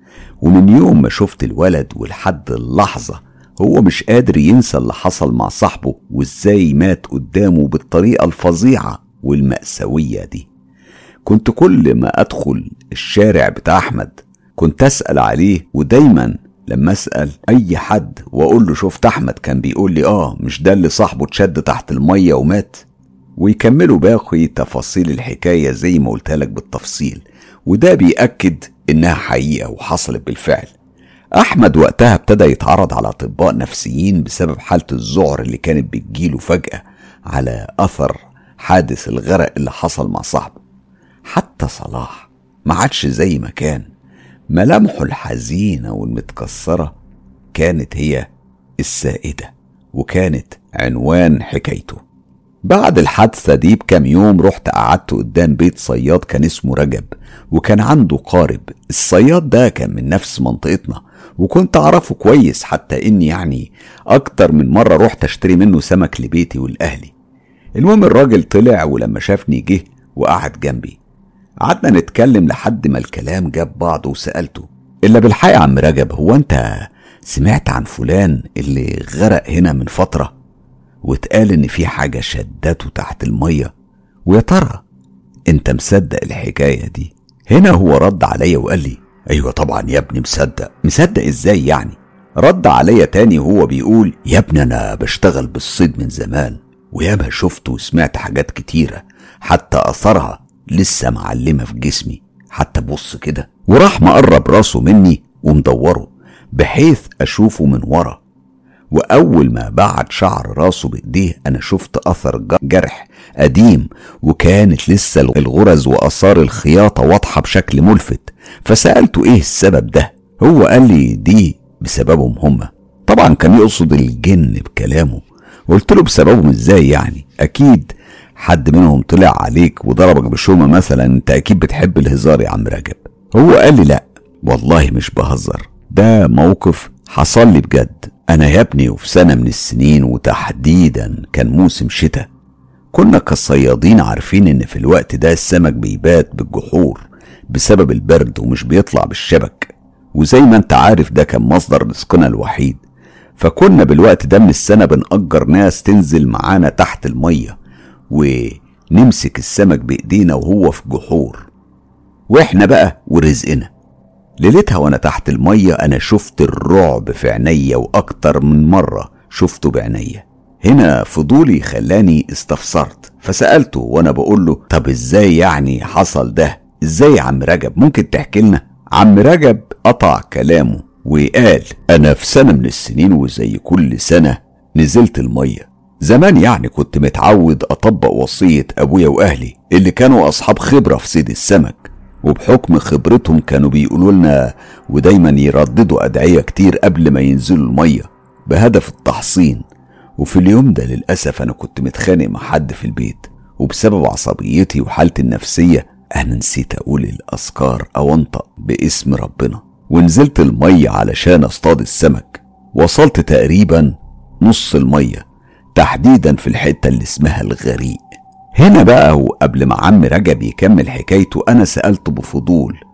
ومن يوم ما شفت الولد ولحد اللحظة هو مش قادر ينسى اللي حصل مع صاحبه وازاي مات قدامه بالطريقة الفظيعة والمأساوية دي كنت كل ما أدخل الشارع بتاع أحمد كنت أسأل عليه ودايما لما أسأل أي حد وأقول له شفت أحمد كان بيقول لي آه مش ده اللي صاحبه اتشد تحت المية ومات ويكملوا باقي تفاصيل الحكاية زي ما قلتها لك بالتفصيل وده بيأكد إنها حقيقة وحصلت بالفعل أحمد وقتها ابتدى يتعرض على أطباء نفسيين بسبب حالة الذعر اللي كانت بتجيله فجأة على أثر حادث الغرق اللي حصل مع صاحبه حتى صلاح ما عادش زي ما كان ملامحه الحزينة والمتكسرة كانت هي السائدة وكانت عنوان حكايته بعد الحادثة دي بكام يوم رحت قعدت قدام بيت صياد كان اسمه رجب وكان عنده قارب الصياد ده كان من نفس منطقتنا وكنت أعرفه كويس حتى إني يعني أكتر من مرة رحت أشتري منه سمك لبيتي ولأهلي المهم الراجل طلع ولما شافني جه وقعد جنبي قعدنا نتكلم لحد ما الكلام جاب بعضه وسألته إلا بالحق يا عم رجب هو أنت سمعت عن فلان اللي غرق هنا من فترة واتقال إن في حاجة شدته تحت المية ويا ترى أنت مصدق الحكاية دي هنا هو رد عليا وقال لي أيوة طبعا يا ابني مصدق مصدق إزاي يعني رد عليا تاني وهو بيقول يا ابني أنا بشتغل بالصيد من زمان وياما شفت وسمعت حاجات كتيرة حتى أثرها لسه معلمة في جسمي حتى بص كده وراح مقرب راسه مني ومدوره بحيث أشوفه من ورا وأول ما بعد شعر راسه بإيديه أنا شفت أثر جرح قديم وكانت لسه الغرز وآثار الخياطة واضحة بشكل ملفت فسألته إيه السبب ده هو قال لي دي بسببهم هما طبعا كان يقصد الجن بكلامه قلت له بسببهم ازاي يعني اكيد حد منهم طلع عليك وضربك بشومة مثلا انت اكيد بتحب الهزار يا عم رجب هو قال لي لا والله مش بهزر ده موقف حصل لي بجد انا يا ابني وفي سنة من السنين وتحديدا كان موسم شتاء كنا كالصيادين عارفين ان في الوقت ده السمك بيبات بالجحور بسبب البرد ومش بيطلع بالشبك وزي ما انت عارف ده كان مصدر رزقنا الوحيد فكنا بالوقت ده من السنة بنأجر ناس تنزل معانا تحت المية ونمسك السمك بإيدينا وهو في جحور واحنا بقى ورزقنا ليلتها وانا تحت المية انا شفت الرعب في عينيا واكتر من مرة شفته بعينيا هنا فضولي خلاني استفسرت فسألته وانا بقول له طب ازاي يعني حصل ده ازاي يا عم رجب ممكن تحكي لنا عم رجب قطع كلامه وقال انا في سنة من السنين وزي كل سنة نزلت المية زمان يعني كنت متعود اطبق وصية ابويا واهلي اللي كانوا اصحاب خبرة في صيد السمك وبحكم خبرتهم كانوا بيقولوا لنا ودايما يرددوا ادعية كتير قبل ما ينزلوا المية بهدف التحصين وفي اليوم ده للأسف أنا كنت متخانق مع حد في البيت وبسبب عصبيتي وحالتي النفسية أنا نسيت أقول الأذكار أو أنطق باسم ربنا ونزلت المية علشان أصطاد السمك وصلت تقريبا نص المية تحديدا في الحتة اللي اسمها الغريق هنا بقى وقبل ما عم رجب يكمل حكايته أنا سألته بفضول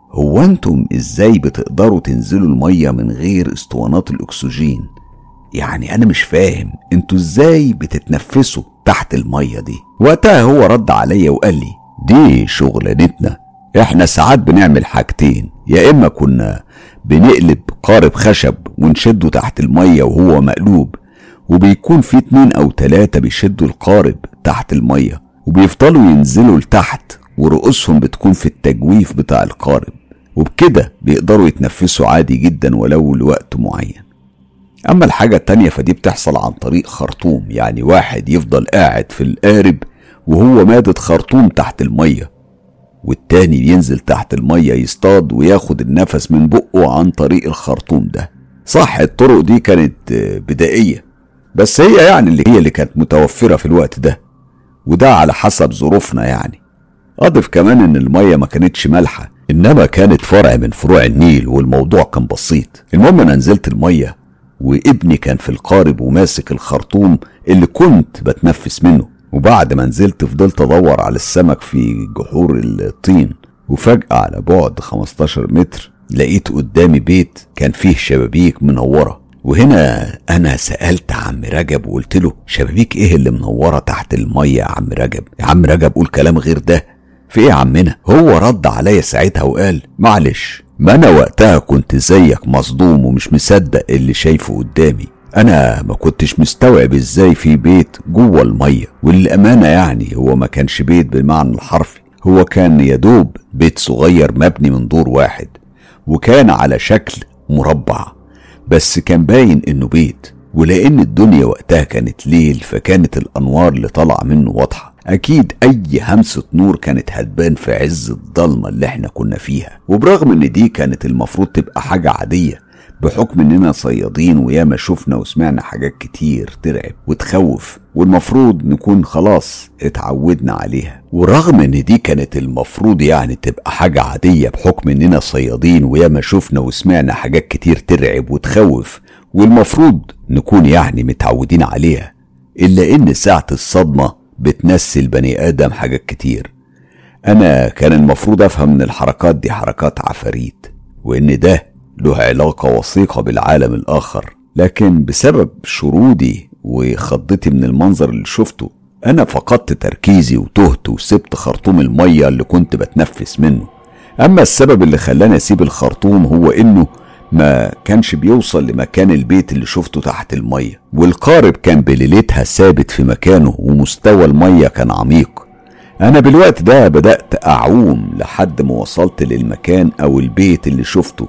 هو انتم ازاي بتقدروا تنزلوا المية من غير اسطوانات الاكسجين يعني انا مش فاهم انتوا ازاي بتتنفسوا تحت المية دي وقتها هو رد عليا وقال لي دي شغلانتنا احنا ساعات بنعمل حاجتين يا اما كنا بنقلب قارب خشب ونشده تحت المية وهو مقلوب وبيكون في اتنين او تلاتة بيشدوا القارب تحت المية وبيفضلوا ينزلوا لتحت ورؤوسهم بتكون في التجويف بتاع القارب وبكده بيقدروا يتنفسوا عادي جدا ولو لوقت معين أما الحاجة التانية فدي بتحصل عن طريق خرطوم يعني واحد يفضل قاعد في القارب وهو مادد خرطوم تحت المية والتاني بينزل تحت المية يصطاد وياخد النفس من بقه عن طريق الخرطوم ده صح الطرق دي كانت بدائية بس هي يعني اللي هي اللي كانت متوفرة في الوقت ده وده على حسب ظروفنا يعني أضف كمان إن المية ما كانتش مالحة إنما كانت فرع من فروع النيل والموضوع كان بسيط المهم أنا نزلت المية وابني كان في القارب وماسك الخرطوم اللي كنت بتنفس منه وبعد ما نزلت فضلت ادور على السمك في جحور الطين وفجأة على بعد 15 متر لقيت قدامي بيت كان فيه شبابيك منورة وهنا أنا سألت عم رجب وقلت له شبابيك إيه اللي منورة تحت المية يا عم رجب يا عم رجب قول كلام غير ده في إيه يا عمنا هو رد عليا ساعتها وقال معلش ما انا وقتها كنت زيك مصدوم ومش مصدق اللي شايفه قدامي انا ما كنتش مستوعب ازاي في بيت جوه الميه والامانه يعني هو ما كانش بيت بالمعنى الحرفي هو كان يدوب بيت صغير مبني من دور واحد وكان على شكل مربع بس كان باين انه بيت ولان الدنيا وقتها كانت ليل فكانت الانوار اللي طالعه منه واضحه اكيد اي همسة نور كانت هتبان في عز الضلمة اللي احنا كنا فيها وبرغم ان دي كانت المفروض تبقى حاجة عادية بحكم اننا صيادين وياما شفنا وسمعنا حاجات كتير ترعب وتخوف والمفروض نكون خلاص اتعودنا عليها ورغم ان دي كانت المفروض يعني تبقى حاجة عادية بحكم اننا صيادين وياما شفنا وسمعنا حاجات كتير ترعب وتخوف والمفروض نكون يعني متعودين عليها الا ان ساعة الصدمة بتنسي البني ادم حاجات كتير انا كان المفروض افهم من الحركات دي حركات عفاريت وان ده له علاقة وثيقة بالعالم الآخر لكن بسبب شرودي وخضتي من المنظر اللي شفته أنا فقدت تركيزي وتهت وسبت خرطوم المية اللي كنت بتنفس منه أما السبب اللي خلاني أسيب الخرطوم هو إنه ما كانش بيوصل لمكان البيت اللي شفته تحت المية والقارب كان بليلتها ثابت في مكانه ومستوى المية كان عميق أنا بالوقت ده بدأت أعوم لحد ما وصلت للمكان أو البيت اللي شفته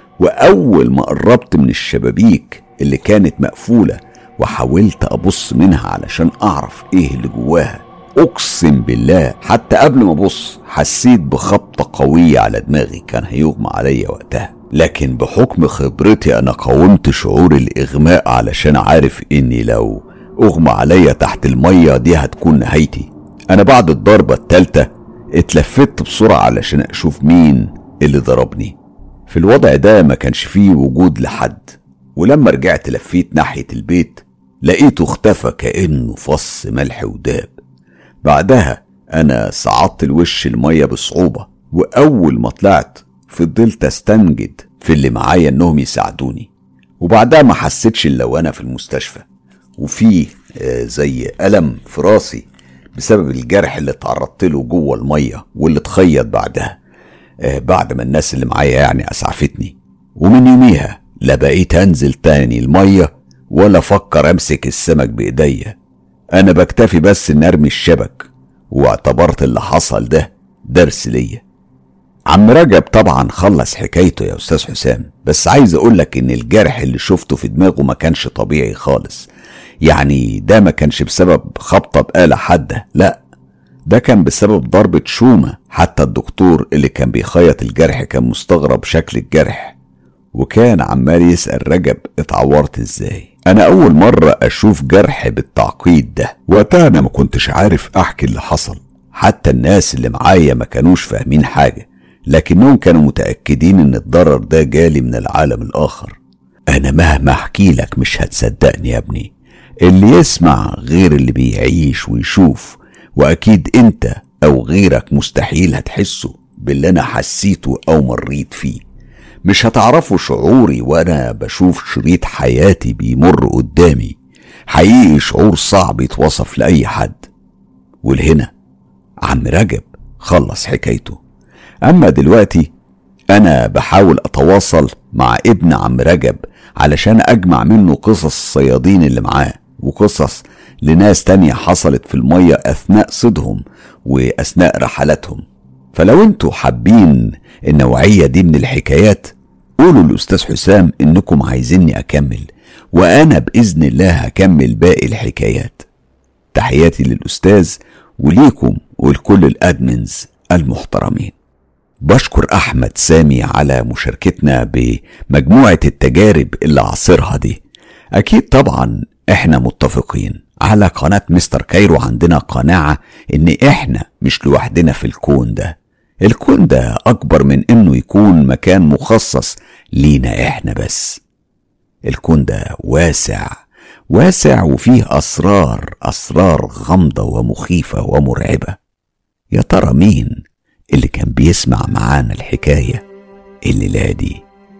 وأول ما قربت من الشبابيك اللي كانت مقفولة وحاولت أبص منها علشان أعرف إيه اللي جواها أقسم بالله حتى قبل ما أبص حسيت بخبطة قوية على دماغي كان هيغمى عليا وقتها لكن بحكم خبرتي أنا قاومت شعور الإغماء علشان عارف إني لو أغمى عليا تحت المية دي هتكون نهايتي أنا بعد الضربة التالتة اتلفت بسرعة علشان أشوف مين اللي ضربني في الوضع ده ما كانش فيه وجود لحد ولما رجعت لفيت ناحية البيت لقيته اختفى كأنه فص ملح وداب بعدها أنا صعدت الوش المية بصعوبة وأول ما طلعت فضلت استنجد في اللي معايا انهم يساعدوني وبعدها ما حسيتش الا وانا في المستشفى وفي آه زي ألم في راسي بسبب الجرح اللي اتعرضت له جوه المية واللي اتخيط بعدها آه بعد ما الناس اللي معايا يعني اسعفتني ومن يوميها لا بقيت انزل تاني المية ولا افكر امسك السمك بايديا انا بكتفي بس ان ارمي الشبك واعتبرت اللي حصل ده درس ليا عم رجب طبعا خلص حكايته يا استاذ حسام بس عايز اقولك ان الجرح اللي شفته في دماغه ما كانش طبيعي خالص يعني ده ما كانش بسبب خبطة بآلة حادة لا ده كان بسبب ضربة شومة حتى الدكتور اللي كان بيخيط الجرح كان مستغرب شكل الجرح وكان عمال يسأل رجب اتعورت ازاي انا اول مرة اشوف جرح بالتعقيد ده وقتها انا ما كنتش عارف احكي اللي حصل حتى الناس اللي معايا ما كانوش فاهمين حاجة لكنهم كانوا متأكدين ان الضرر ده جالي من العالم الاخر انا مهما احكي لك مش هتصدقني يا ابني اللي يسمع غير اللي بيعيش ويشوف واكيد انت او غيرك مستحيل هتحسه باللي أنا حسيته أو مريت فيه مش هتعرفوا شعوري وأنا بشوف شريط حياتي بيمر قدامي حقيقي شعور صعب يتوصف لأي حد والهنا عم رجب خلص حكايته أما دلوقتي أنا بحاول أتواصل مع ابن عم رجب علشان أجمع منه قصص الصيادين اللي معاه وقصص لناس تانية حصلت في المية أثناء صيدهم وأثناء رحلاتهم فلو انتوا حابين النوعية دي من الحكايات قولوا للأستاذ حسام إنكم عايزيني أكمل وأنا بإذن الله هكمل باقي الحكايات تحياتي للأستاذ وليكم ولكل الأدمنز المحترمين بشكر أحمد سامي على مشاركتنا بمجموعة التجارب اللي عاصرها دي أكيد طبعا إحنا متفقين على قناة مستر كايرو عندنا قناعة إن إحنا مش لوحدنا في الكون ده الكون ده أكبر من إنه يكون مكان مخصص لينا إحنا بس الكون ده واسع واسع وفيه أسرار أسرار غامضة ومخيفة ومرعبة يا ترى مين اللي كان بيسمع معانا الحكاية الليلة دي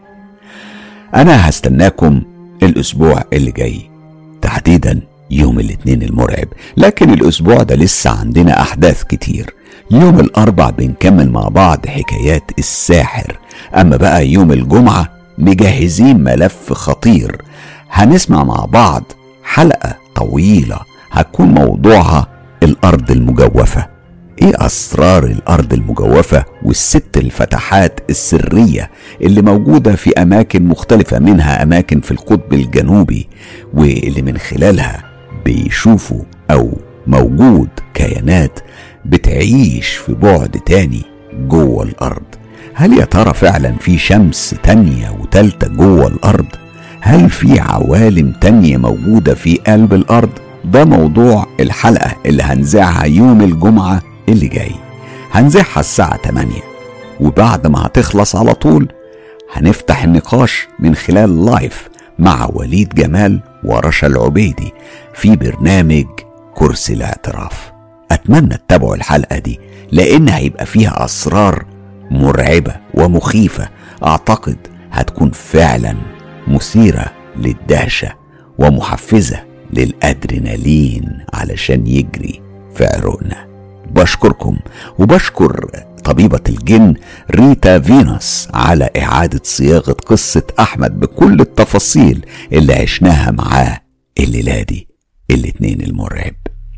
أنا هستناكم الأسبوع اللي جاي تحديدا يوم الاثنين المرعب لكن الأسبوع ده لسه عندنا أحداث كتير يوم الأربع بنكمل مع بعض حكايات الساحر أما بقى يوم الجمعة مجهزين ملف خطير هنسمع مع بعض حلقة طويلة هتكون موضوعها الأرض المجوفة ايه اسرار الارض المجوفه والست الفتحات السريه اللي موجوده في اماكن مختلفه منها اماكن في القطب الجنوبي واللي من خلالها بيشوفوا او موجود كيانات بتعيش في بعد تاني جوه الارض هل يا ترى فعلا في شمس تانية وتالتة جوه الارض هل في عوالم تانية موجودة في قلب الارض ده موضوع الحلقة اللي هنذاعها يوم الجمعة اللي جاي هنذاعها الساعة 8 وبعد ما هتخلص على طول هنفتح النقاش من خلال لايف مع وليد جمال ورشا العبيدي في برنامج كرسي الاعتراف أتمنى تتابعوا الحلقة دي لأن هيبقى فيها أسرار مرعبة ومخيفة أعتقد هتكون فعلا مثيرة للدهشة ومحفزة للأدرينالين علشان يجري في عروقنا بشكركم وبشكر طبيبة الجن ريتا فينوس على إعادة صياغة قصة أحمد بكل التفاصيل اللي عشناها معاه الليلة دي الاتنين المرعب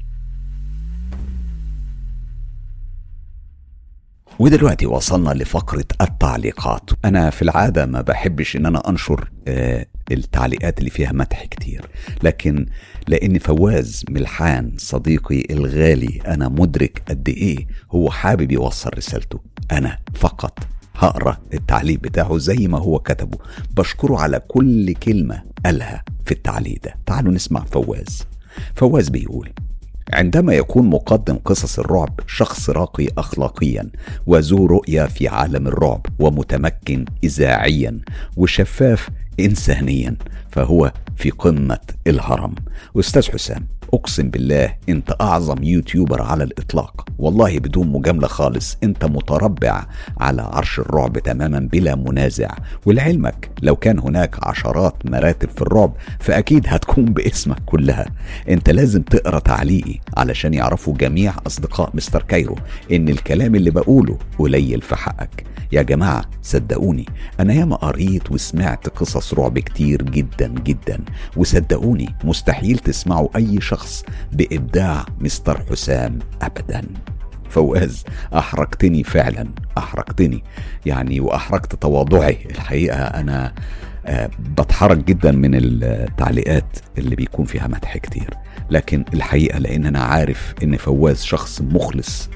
ودلوقتي وصلنا لفقرة التعليقات أنا في العادة ما بحبش إن أنا أنشر آه التعليقات اللي فيها مدح كتير لكن لأن فواز ملحان صديقي الغالي أنا مدرك قد إيه هو حابب يوصل رسالته أنا فقط هقرا التعليق بتاعه زي ما هو كتبه بشكره على كل كلمة قالها في التعليق ده تعالوا نسمع فواز فواز بيقول عندما يكون مقدم قصص الرعب شخص راقي اخلاقيا وذو رؤيه في عالم الرعب ومتمكن اذاعيا وشفاف انسانيا فهو في قمه الهرم استاذ حسام اقسم بالله انت اعظم يوتيوبر على الاطلاق والله بدون مجامله خالص انت متربع على عرش الرعب تماما بلا منازع ولعلمك لو كان هناك عشرات مراتب في الرعب فاكيد هتكون باسمك كلها انت لازم تقرا تعليقي علشان يعرفوا جميع اصدقاء مستر كايرو ان الكلام اللي بقوله قليل في حقك يا جماعه صدقوني انا ياما قريت وسمعت قصص رعب كتير جدا جدا وصدقوني مستحيل تسمعوا اي شخص بابداع مستر حسام ابدا فواز احرجتني فعلا احرجتني يعني واحرجت تواضعي الحقيقه انا أه بتحرج جدا من التعليقات اللي بيكون فيها مدح كتير لكن الحقيقه لان انا عارف ان فواز شخص مخلص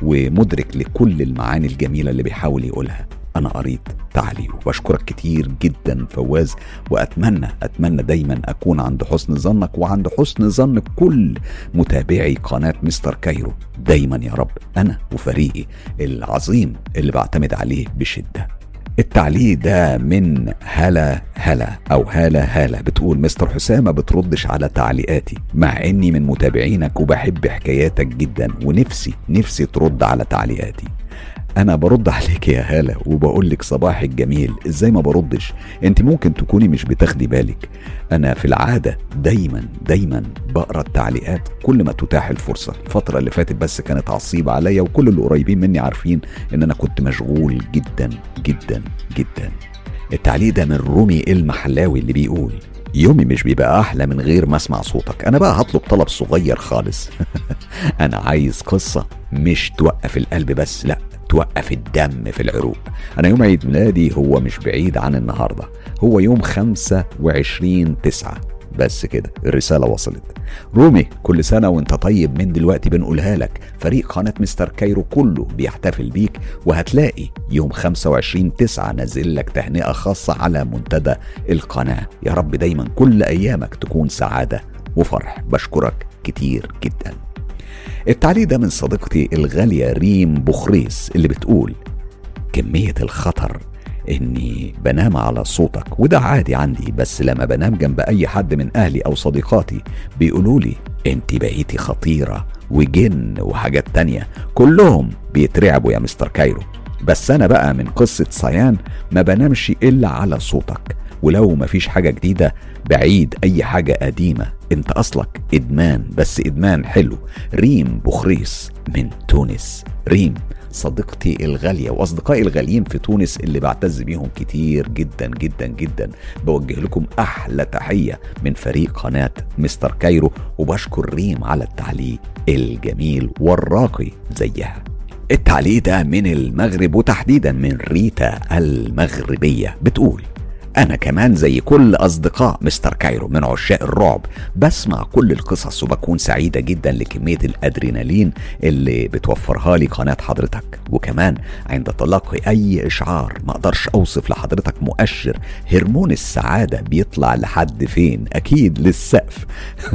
ومدرك لكل المعاني الجميله اللي بيحاول يقولها انا قريت تعليق وبشكرك كتير جدا فواز واتمنى اتمنى دايما اكون عند حسن ظنك وعند حسن ظن كل متابعي قناه مستر كايرو دايما يا رب انا وفريقي العظيم اللي بعتمد عليه بشده التعليق ده من هلا هلا او هلا هلا بتقول مستر حسام ما بتردش على تعليقاتي مع اني من متابعينك وبحب حكاياتك جدا ونفسي نفسي ترد على تعليقاتي انا برد عليك يا هاله وبقول لك صباح الجميل ازاي ما بردش انت ممكن تكوني مش بتاخدي بالك انا في العاده دايما دايما بقرا التعليقات كل ما تتاح الفرصه الفتره اللي فاتت بس كانت عصيبه عليا وكل اللي قريبين مني عارفين ان انا كنت مشغول جدا جدا جدا التعليق ده من رومي المحلاوي اللي بيقول يومي مش بيبقى احلى من غير ما اسمع صوتك انا بقى هطلب طلب صغير خالص انا عايز قصه مش توقف القلب بس لا توقف الدم في العروق أنا يوم عيد ميلادي هو مش بعيد عن النهاردة هو يوم 25 تسعة بس كده الرسالة وصلت رومي كل سنة وانت طيب من دلوقتي بنقولها لك فريق قناة مستر كايرو كله بيحتفل بيك وهتلاقي يوم 25 تسعة نازل لك تهنئة خاصة على منتدى القناة يا رب دايما كل أيامك تكون سعادة وفرح بشكرك كتير جدا التعليق ده من صديقتي الغالية ريم بخريس اللي بتقول كمية الخطر اني بنام على صوتك وده عادي عندي بس لما بنام جنب اي حد من اهلي او صديقاتي بيقولوا لي انت بقيتي خطيرة وجن وحاجات تانية كلهم بيترعبوا يا مستر كايرو بس انا بقى من قصة صيان ما بنامش الا على صوتك ولو مفيش حاجة جديدة بعيد أي حاجة قديمة أنت أصلك إدمان بس إدمان حلو ريم بخريس من تونس ريم صديقتي الغالية وأصدقائي الغاليين في تونس اللي بعتز بيهم كتير جدا جدا جدا بوجه لكم أحلى تحية من فريق قناة مستر كايرو وبشكر ريم على التعليق الجميل والراقي زيها التعليق ده من المغرب وتحديدا من ريتا المغربية بتقول أنا كمان زي كل أصدقاء مستر كايرو من عشاق الرعب بسمع كل القصص وبكون سعيدة جدا لكمية الأدرينالين اللي بتوفرها لي قناة حضرتك وكمان عند تلقي أي إشعار ما أقدرش أوصف لحضرتك مؤشر هرمون السعادة بيطلع لحد فين أكيد للسقف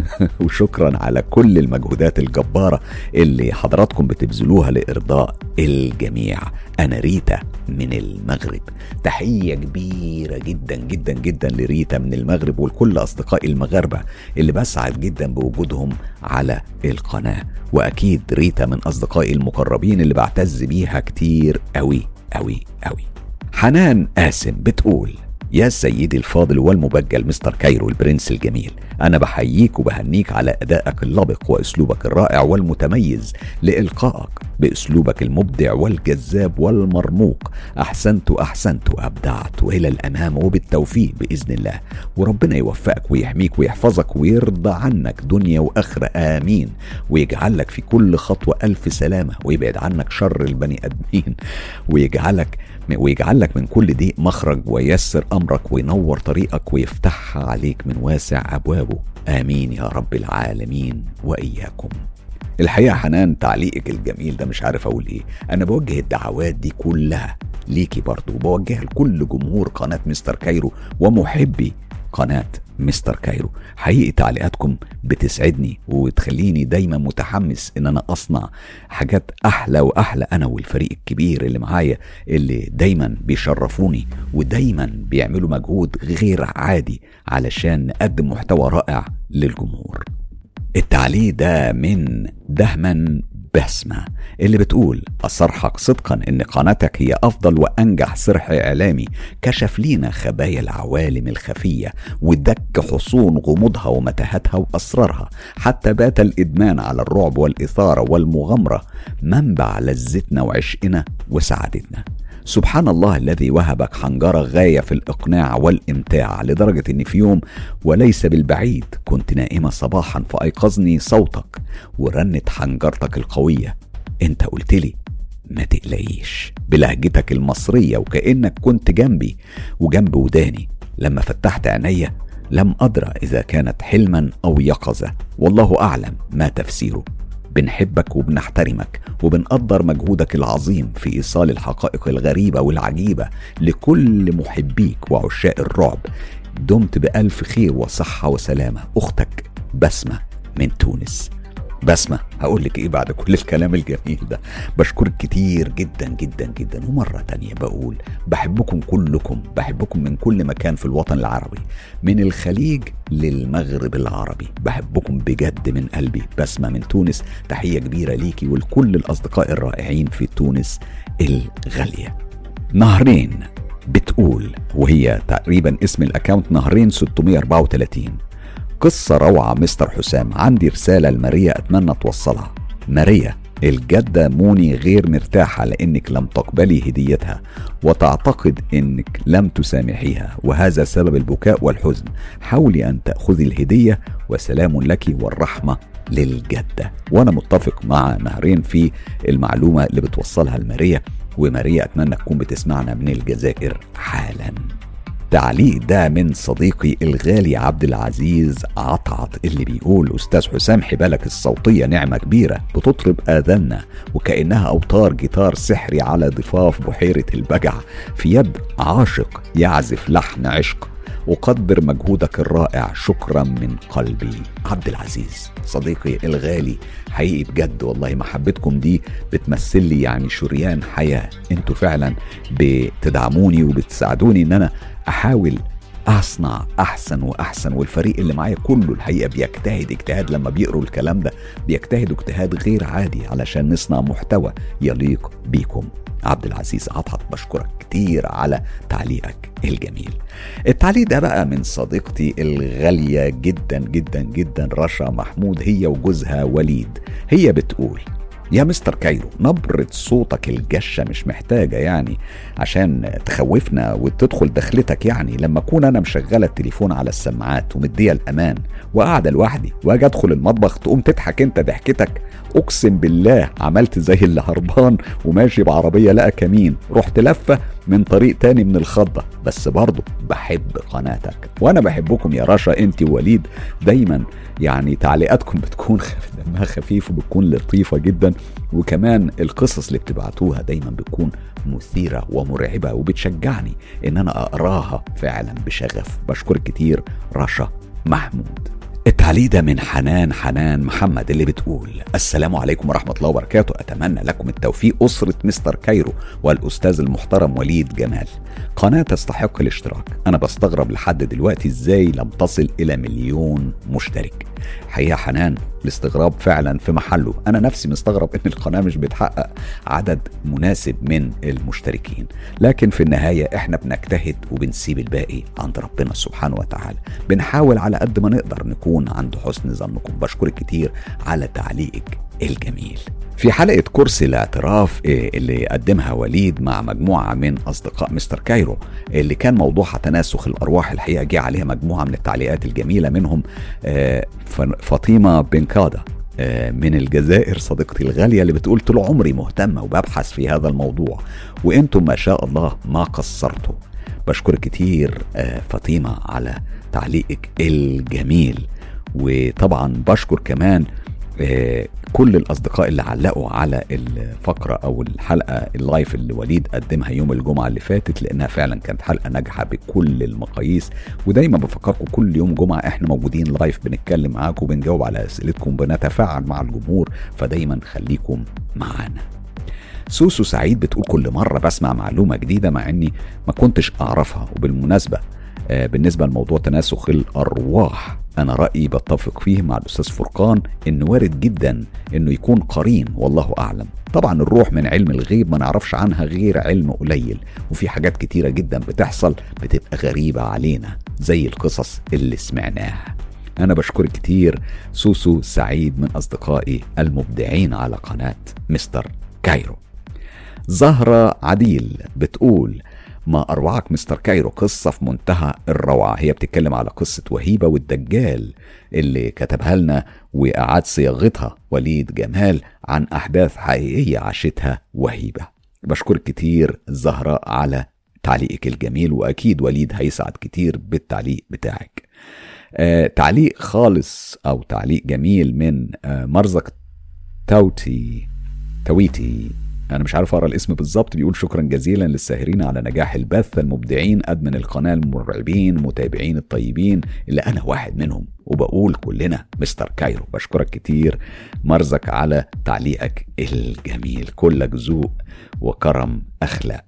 وشكرا على كل المجهودات الجبارة اللي حضراتكم بتبذلوها لإرضاء الجميع أنا ريتا من المغرب تحية كبيرة جدا جدا جدا لريتا من المغرب ولكل أصدقائي المغاربة اللي بسعد جدا بوجودهم على القناة وأكيد ريتا من أصدقائي المقربين اللي بعتز بيها كتير أوي أوي أوي حنان قاسم بتقول يا سيدي الفاضل والمبجل مستر كايرو البرنس الجميل أنا بحييك وبهنيك على أدائك اللبق وأسلوبك الرائع والمتميز لإلقائك بأسلوبك المبدع والجذاب والمرموق أحسنت أحسنت وأبدعت وإلى الأمام وبالتوفيق بإذن الله وربنا يوفقك ويحميك ويحفظك ويرضى عنك دنيا وآخرة آمين ويجعل لك في كل خطوة ألف سلامة ويبعد عنك شر البني آدمين ويجعلك ويجعل لك من كل ضيق مخرج وييسر امرك وينور طريقك ويفتحها عليك من واسع ابوابه امين يا رب العالمين واياكم الحقيقه حنان تعليقك الجميل ده مش عارف اقول ايه انا بوجه الدعوات دي كلها ليكي برضو وبوجهها لكل جمهور قناه مستر كايرو ومحبي قناه مستر كايرو حقيقي تعليقاتكم بتسعدني وتخليني دايما متحمس ان انا اصنع حاجات احلى واحلى انا والفريق الكبير اللي معايا اللي دايما بيشرفوني ودايما بيعملوا مجهود غير عادي علشان نقدم محتوى رائع للجمهور التعليق ده من دهما بسمة اللي بتقول أصرحك صدقا إن قناتك هي أفضل وأنجح صرح إعلامي كشف لينا خبايا العوالم الخفية ودك حصون غموضها ومتاهاتها وأسرارها حتى بات الإدمان على الرعب والإثارة والمغامرة منبع لذتنا وعشقنا وسعادتنا سبحان الله الذي وهبك حنجرة غاية في الإقناع والإمتاع لدرجة إن في يوم وليس بالبعيد كنت نائمة صباحا فأيقظني صوتك ورنت حنجرتك القوية أنت قلت لي ما تقلقيش بلهجتك المصرية وكأنك كنت جنبي وجنب وداني لما فتحت عينيا لم أدرى إذا كانت حلما أو يقظة والله أعلم ما تفسيره بنحبك وبنحترمك وبنقدر مجهودك العظيم في ايصال الحقائق الغريبه والعجيبه لكل محبيك وعشاق الرعب دمت بالف خير وصحه وسلامه اختك بسمه من تونس بسمة هقول لك ايه بعد كل الكلام الجميل ده بشكرك كتير جدا جدا جدا ومرة تانية بقول بحبكم كلكم بحبكم من كل مكان في الوطن العربي من الخليج للمغرب العربي بحبكم بجد من قلبي بسمة من تونس تحية كبيرة ليكي ولكل الأصدقاء الرائعين في تونس الغالية نهرين بتقول وهي تقريبا اسم الاكونت نهرين 634 قصة روعة مستر حسام عندي رسالة لماريا أتمنى توصلها ماريا الجدة موني غير مرتاحة لأنك لم تقبلي هديتها وتعتقد أنك لم تسامحيها وهذا سبب البكاء والحزن حاولي أن تأخذي الهدية وسلام لك والرحمة للجدة وأنا متفق مع نهرين في المعلومة اللي بتوصلها لماريا وماريا أتمنى تكون بتسمعنا من الجزائر حالا التعليق ده من صديقي الغالي عبد العزيز عطعط اللي بيقول استاذ حسام حبالك الصوتيه نعمه كبيره بتطرب اذاننا وكانها اوتار جيتار سحري على ضفاف بحيره البجع في يد عاشق يعزف لحن عشق أقدر مجهودك الرائع شكرا من قلبي عبد العزيز صديقي الغالي حقيقي بجد والله محبتكم دي بتمثل لي يعني شريان حياة انتوا فعلا بتدعموني وبتساعدوني ان انا احاول اصنع احسن واحسن والفريق اللي معايا كله الحقيقه بيجتهد اجتهاد لما بيقروا الكلام ده بيجتهدوا اجتهاد غير عادي علشان نصنع محتوى يليق بيكم عبد العزيز عطعط بشكرك كتير على تعليقك الجميل التعليق ده بقى من صديقتي الغالية جدا جدا جدا رشا محمود هي وجوزها وليد هي بتقول يا مستر كايرو نبرة صوتك الجشة مش محتاجة يعني عشان تخوفنا وتدخل دخلتك يعني لما اكون انا مشغلة التليفون على السماعات ومدية الامان وقاعدة لوحدي واجي ادخل المطبخ تقوم تضحك انت ضحكتك اقسم بالله عملت زي اللي هربان وماشي بعربية لقى كمين رحت لفة من طريق تاني من الخضة بس برضه بحب قناتك وانا بحبكم يا رشا انت ووليد دايما يعني تعليقاتكم بتكون دمها خفيف وبتكون لطيفة جدا وكمان القصص اللي بتبعتوها دايما بتكون مثيرة ومرعبة وبتشجعني ان انا اقراها فعلا بشغف بشكرك كتير رشا محمود التعليق ده من حنان حنان محمد اللي بتقول السلام عليكم ورحمة الله وبركاته أتمنى لكم التوفيق أسرة مستر كايرو والأستاذ المحترم وليد جمال قناة تستحق الاشتراك أنا بستغرب لحد دلوقتي إزاي لم تصل إلى مليون مشترك حقيقة حنان الاستغراب فعلا في محله أنا نفسي مستغرب إن القناة مش بتحقق عدد مناسب من المشتركين لكن في النهاية إحنا بنجتهد وبنسيب الباقي عند ربنا سبحانه وتعالى بنحاول على قد ما نقدر نكون عند حسن ظنكم بشكرك كتير على تعليقك الجميل في حلقة كرسي الاعتراف اللي قدمها وليد مع مجموعة من أصدقاء مستر كايرو اللي كان موضوعها تناسخ الأرواح الحقيقة جه عليها مجموعة من التعليقات الجميلة منهم فاطمة بنكادا من الجزائر صديقتي الغالية اللي بتقول طول عمري مهتمة وببحث في هذا الموضوع وانتم ما شاء الله ما قصرتوا بشكر كتير فاطمة على تعليقك الجميل وطبعا بشكر كمان كل الاصدقاء اللي علقوا على الفقره او الحلقه اللايف اللي وليد قدمها يوم الجمعه اللي فاتت لانها فعلا كانت حلقه ناجحه بكل المقاييس ودايما بفكركم كل يوم جمعه احنا موجودين لايف بنتكلم معاكم وبنجاوب على اسئلتكم بنتفاعل مع الجمهور فدايما خليكم معانا سوسو سعيد بتقول كل مرة بسمع معلومة جديدة مع اني ما كنتش اعرفها وبالمناسبة بالنسبة لموضوع تناسخ الأرواح أنا رأيي بتفق فيه مع الأستاذ فرقان إنه وارد جدا إنه يكون قرين والله أعلم طبعا الروح من علم الغيب ما نعرفش عنها غير علم قليل وفي حاجات كتيرة جدا بتحصل بتبقى غريبة علينا زي القصص اللي سمعناها أنا بشكرك كتير سوسو سعيد من أصدقائي المبدعين على قناة مستر كايرو زهرة عديل بتقول ما أروعك مستر كايرو قصة في منتهى الروعة هي بتتكلم على قصة وهيبة والدجال اللي كتبها لنا وأعاد صياغتها وليد جمال عن أحداث حقيقية عاشتها وهيبة بشكرك كتير زهرة على تعليقك الجميل وأكيد وليد هيسعد كتير بالتعليق بتاعك آه تعليق خالص أو تعليق جميل من آه مرزق توتي تويتي انا مش عارف اقرا الاسم بالظبط بيقول شكرا جزيلا للساهرين على نجاح البث المبدعين ادمن القناه المرعبين متابعين الطيبين اللي انا واحد منهم وبقول كلنا مستر كايرو بشكرك كتير مرزك على تعليقك الجميل كلك ذوق وكرم اخلاق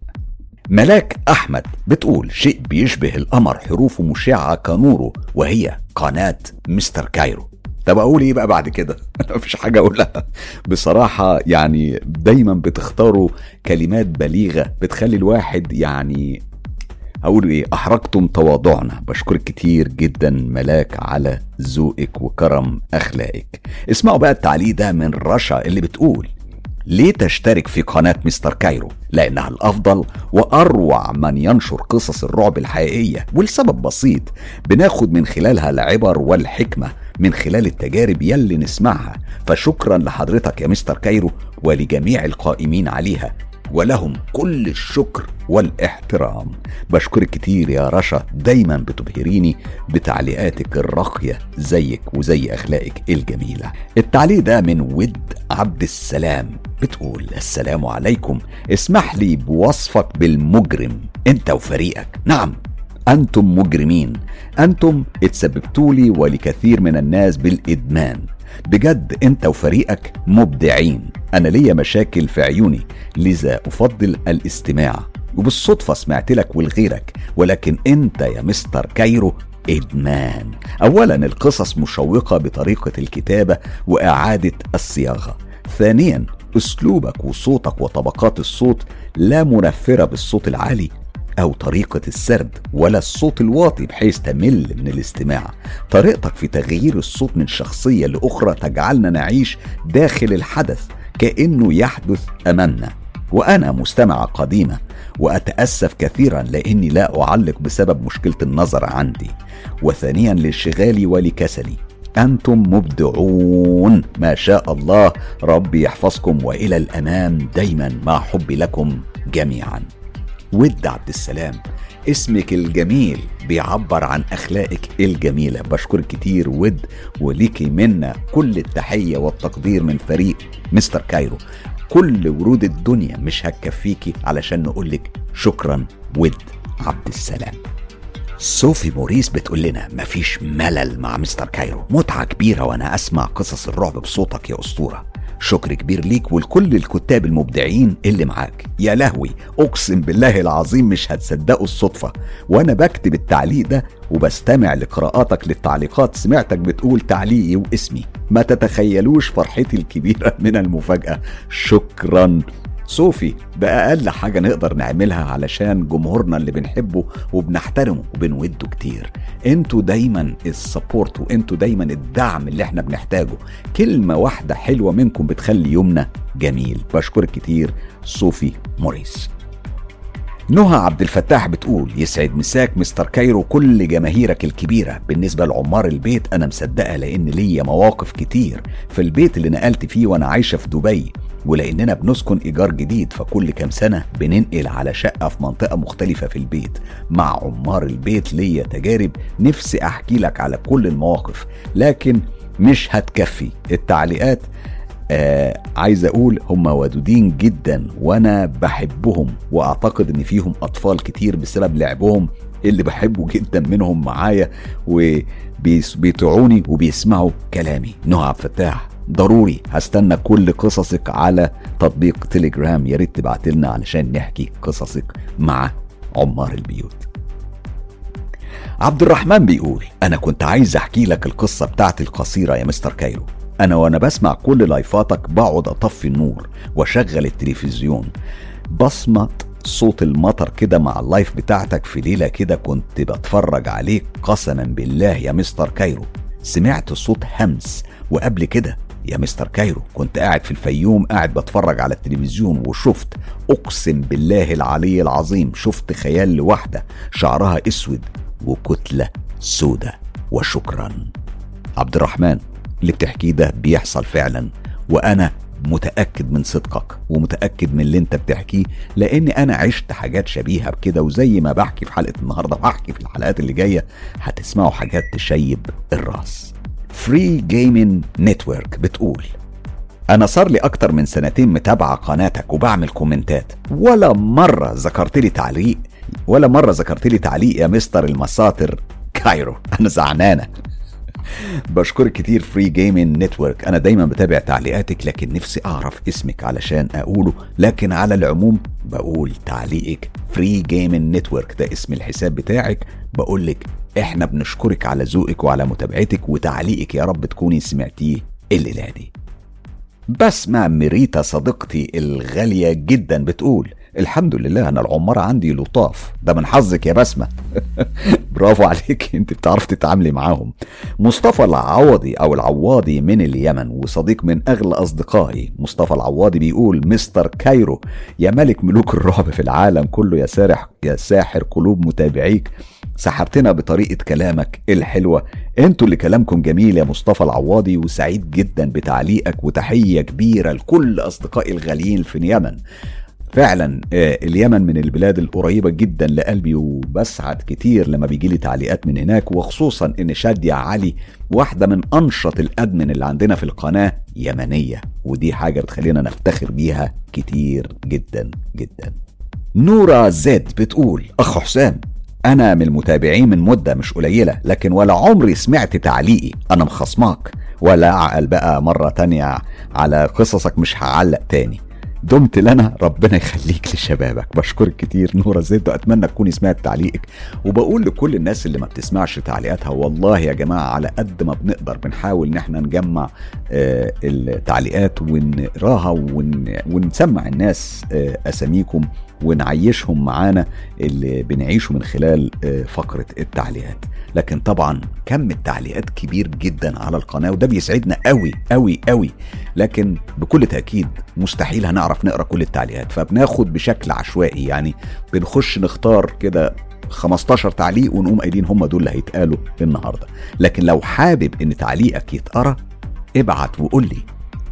ملاك احمد بتقول شيء بيشبه القمر حروفه مشعه كنوره وهي قناه مستر كايرو طب اقول ايه بقى بعد كده مفيش حاجه اقولها بصراحه يعني دايما بتختاروا كلمات بليغه بتخلي الواحد يعني هقول ايه احرجتم تواضعنا بشكرك كتير جدا ملاك على ذوقك وكرم اخلاقك اسمعوا بقى التعليق ده من رشا اللي بتقول ليه تشترك في قناة مستر كايرو؟ لأنها الأفضل وأروع من ينشر قصص الرعب الحقيقية ولسبب بسيط بناخد من خلالها العبر والحكمة من خلال التجارب يلي نسمعها فشكرا لحضرتك يا مستر كايرو ولجميع القائمين عليها ولهم كل الشكر والاحترام بشكرك كتير يا رشا دايما بتبهريني بتعليقاتك الراقية زيك وزي أخلاقك الجميلة التعليق ده من ود عبد السلام بتقول السلام عليكم اسمح لي بوصفك بالمجرم انت وفريقك نعم انتم مجرمين انتم اتسببتوا لي ولكثير من الناس بالادمان بجد انت وفريقك مبدعين انا ليا مشاكل في عيوني لذا افضل الاستماع وبالصدفة سمعت لك ولغيرك ولكن انت يا مستر كايرو ادمان اولا القصص مشوقة بطريقة الكتابة واعادة الصياغة ثانيا اسلوبك وصوتك وطبقات الصوت لا منفرة بالصوت العالي أو طريقة السرد ولا الصوت الواطي بحيث تمل من الاستماع طريقتك في تغيير الصوت من شخصية لأخرى تجعلنا نعيش داخل الحدث كأنه يحدث أمامنا وأنا مستمعة قديمة وأتأسف كثيرا لأني لا أعلق بسبب مشكلة النظر عندي وثانيا لانشغالي ولكسلي أنتم مبدعون ما شاء الله ربي يحفظكم وإلى الأمام دايما مع حبي لكم جميعا ود عبد السلام اسمك الجميل بيعبر عن اخلاقك الجميله بشكرك كتير ود وليكي منا كل التحيه والتقدير من فريق مستر كايرو كل ورود الدنيا مش هتكفيكي علشان نقولك شكرا ود عبد السلام صوفي موريس بتقول لنا مفيش ملل مع مستر كايرو متعة كبيرة وأنا أسمع قصص الرعب بصوتك يا أسطورة شكر كبير ليك ولكل الكتاب المبدعين اللي معاك يا لهوي اقسم بالله العظيم مش هتصدقوا الصدفه وانا بكتب التعليق ده وبستمع لقراءاتك للتعليقات سمعتك بتقول تعليقي واسمي ما تتخيلوش فرحتي الكبيره من المفاجاه شكرا صوفي ده اقل حاجه نقدر نعملها علشان جمهورنا اللي بنحبه وبنحترمه وبنوده كتير انتوا دايما السبورت وانتوا دايما الدعم اللي احنا بنحتاجه كلمه واحده حلوه منكم بتخلي يومنا جميل بشكرك كتير صوفي موريس نهى عبد الفتاح بتقول يسعد مساك مستر كايرو كل جماهيرك الكبيرة بالنسبة لعمار البيت أنا مصدقة لأن ليا مواقف كتير في البيت اللي نقلت فيه وأنا عايشة في دبي ولاننا بنسكن ايجار جديد فكل كام سنه بننقل على شقه في منطقه مختلفه في البيت مع عمار البيت ليا تجارب نفسي احكي لك على كل المواقف لكن مش هتكفي التعليقات آه عايز اقول هم ودودين جدا وانا بحبهم واعتقد ان فيهم اطفال كتير بسبب لعبهم اللي بحبه جدا منهم معايا وبيطيعوني وبيسمعوا كلامي نهى عبد الفتاح ضروري هستنى كل قصصك على تطبيق تليجرام يا ريت تبعت لنا علشان نحكي قصصك مع عمار البيوت عبد الرحمن بيقول انا كنت عايز احكي لك القصه بتاعتي القصيره يا مستر كايرو انا وانا بسمع كل لايفاتك بقعد اطفي النور واشغل التلفزيون بصمت صوت المطر كده مع اللايف بتاعتك في ليله كده كنت بتفرج عليك قسما بالله يا مستر كايرو سمعت صوت همس وقبل كده يا مستر كايرو كنت قاعد في الفيوم قاعد بتفرج على التلفزيون وشفت اقسم بالله العلي العظيم شفت خيال لواحده شعرها اسود وكتله سودة وشكرا عبد الرحمن اللي بتحكيه ده بيحصل فعلا وانا متاكد من صدقك ومتاكد من اللي انت بتحكيه لان انا عشت حاجات شبيهه بكده وزي ما بحكي في حلقه النهارده وهحكي في الحلقات اللي جايه هتسمعوا حاجات تشيب الراس فري جيمنج نتورك بتقول انا صار لي اكتر من سنتين متابعه قناتك وبعمل كومنتات ولا مره ذكرت لي تعليق ولا مره ذكرت لي تعليق يا مستر المساطر كايرو انا زعلانه بشكرك كتير فري جيمنج نتورك انا دايما بتابع تعليقاتك لكن نفسي اعرف اسمك علشان اقوله لكن على العموم بقول تعليقك فري جيمنج نتورك ده اسم الحساب بتاعك بقول لك احنا بنشكرك على ذوقك وعلى متابعتك وتعليقك يا رب تكوني سمعتيه الليله دي بسمع ميريتا صديقتي الغاليه جدا بتقول الحمد لله انا العمارة عندي لطاف ده من حظك يا بسمة برافو عليك انت بتعرف تتعاملي معاهم مصطفى العوضي او العواضي من اليمن وصديق من اغلى اصدقائي مصطفى العواضي بيقول مستر كايرو يا ملك ملوك الرعب في العالم كله يا سارح يا ساحر قلوب متابعيك سحرتنا بطريقة كلامك الحلوة انتوا اللي كلامكم جميل يا مصطفى العواضي وسعيد جدا بتعليقك وتحية كبيرة لكل أصدقائي الغاليين في اليمن فعلا آه، اليمن من البلاد القريبة جدا لقلبي وبسعد كتير لما بيجي لي تعليقات من هناك وخصوصا ان شادية علي واحدة من انشط الادمن اللي عندنا في القناة يمنية ودي حاجة بتخلينا نفتخر بيها كتير جدا جدا نورا زيد بتقول اخ حسام انا من المتابعين من مدة مش قليلة لكن ولا عمري سمعت تعليقي انا مخصماك ولا اعقل بقى مرة تانية على قصصك مش هعلق تاني دمت لنا ربنا يخليك لشبابك بشكرك كتير نورة زيد واتمنى تكوني سمعت تعليقك وبقول لكل الناس اللي ما بتسمعش تعليقاتها والله يا جماعة على قد ما بنقدر بنحاول ان احنا نجمع آه التعليقات ونقراها ون... ونسمع الناس آه اساميكم ونعيشهم معانا اللي بنعيشه من خلال آه فقرة التعليقات لكن طبعا كم التعليقات كبير جدا على القناه وده بيسعدنا قوي قوي قوي لكن بكل تاكيد مستحيل هنعرف نقرا كل التعليقات فبناخد بشكل عشوائي يعني بنخش نختار كده 15 تعليق ونقوم قايلين هم دول اللي هيتقالوا النهارده لكن لو حابب ان تعليقك يتقرا ابعت وقول لي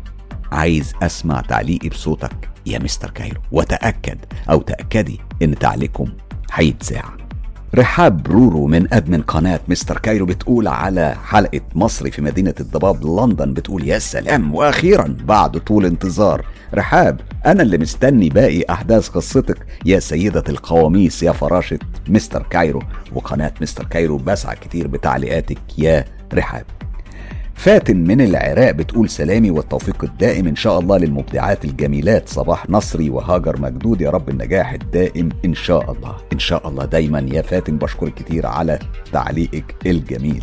عايز اسمع تعليقي بصوتك يا مستر كايرو وتاكد او تاكدي ان تعليقكم هيتذاع رحاب رورو من أدمن قناة مستر كايرو بتقول على حلقة مصري في مدينة الضباب لندن بتقول يا سلام وأخيرا بعد طول انتظار رحاب أنا اللي مستني باقي أحداث قصتك يا سيدة القواميس يا فراشة مستر كايرو وقناة مستر كايرو بسعى كتير بتعليقاتك يا رحاب فاتن من العراق بتقول سلامي والتوفيق الدائم ان شاء الله للمبدعات الجميلات صباح نصري وهاجر مجدود يا رب النجاح الدائم ان شاء الله ان شاء الله دايما يا فاتن بشكرك كتير على تعليقك الجميل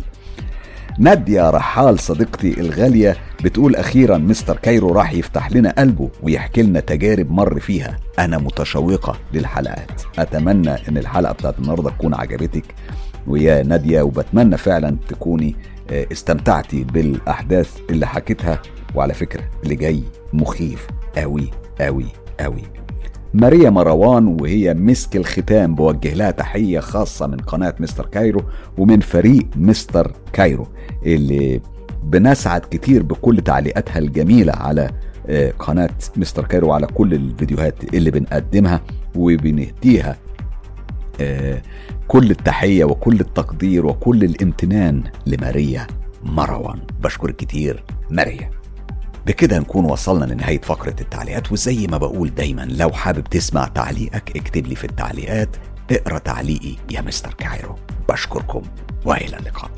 نادية رحال صديقتي الغالية بتقول أخيرا مستر كايرو راح يفتح لنا قلبه ويحكي لنا تجارب مر فيها أنا متشوقة للحلقات أتمنى أن الحلقة بتاعت النهاردة تكون عجبتك ويا نادية وبتمنى فعلا تكوني آه، استمتعتي بالاحداث اللي حكيتها وعلى فكره اللي جاي مخيف قوي قوي قوي ماريا مروان وهي مسك الختام بوجه لها تحية خاصة من قناة مستر كايرو ومن فريق مستر كايرو اللي بنسعد كتير بكل تعليقاتها الجميلة على آه، قناة مستر كايرو على كل الفيديوهات اللي بنقدمها وبنهديها آه، كل التحية وكل التقدير وكل الامتنان لماريا مروان بشكر كتير ماريا بكده نكون وصلنا لنهاية فقرة التعليقات وزي ما بقول دايما لو حابب تسمع تعليقك اكتب لي في التعليقات اقرا تعليقي يا مستر كايرو بشكركم والى اللقاء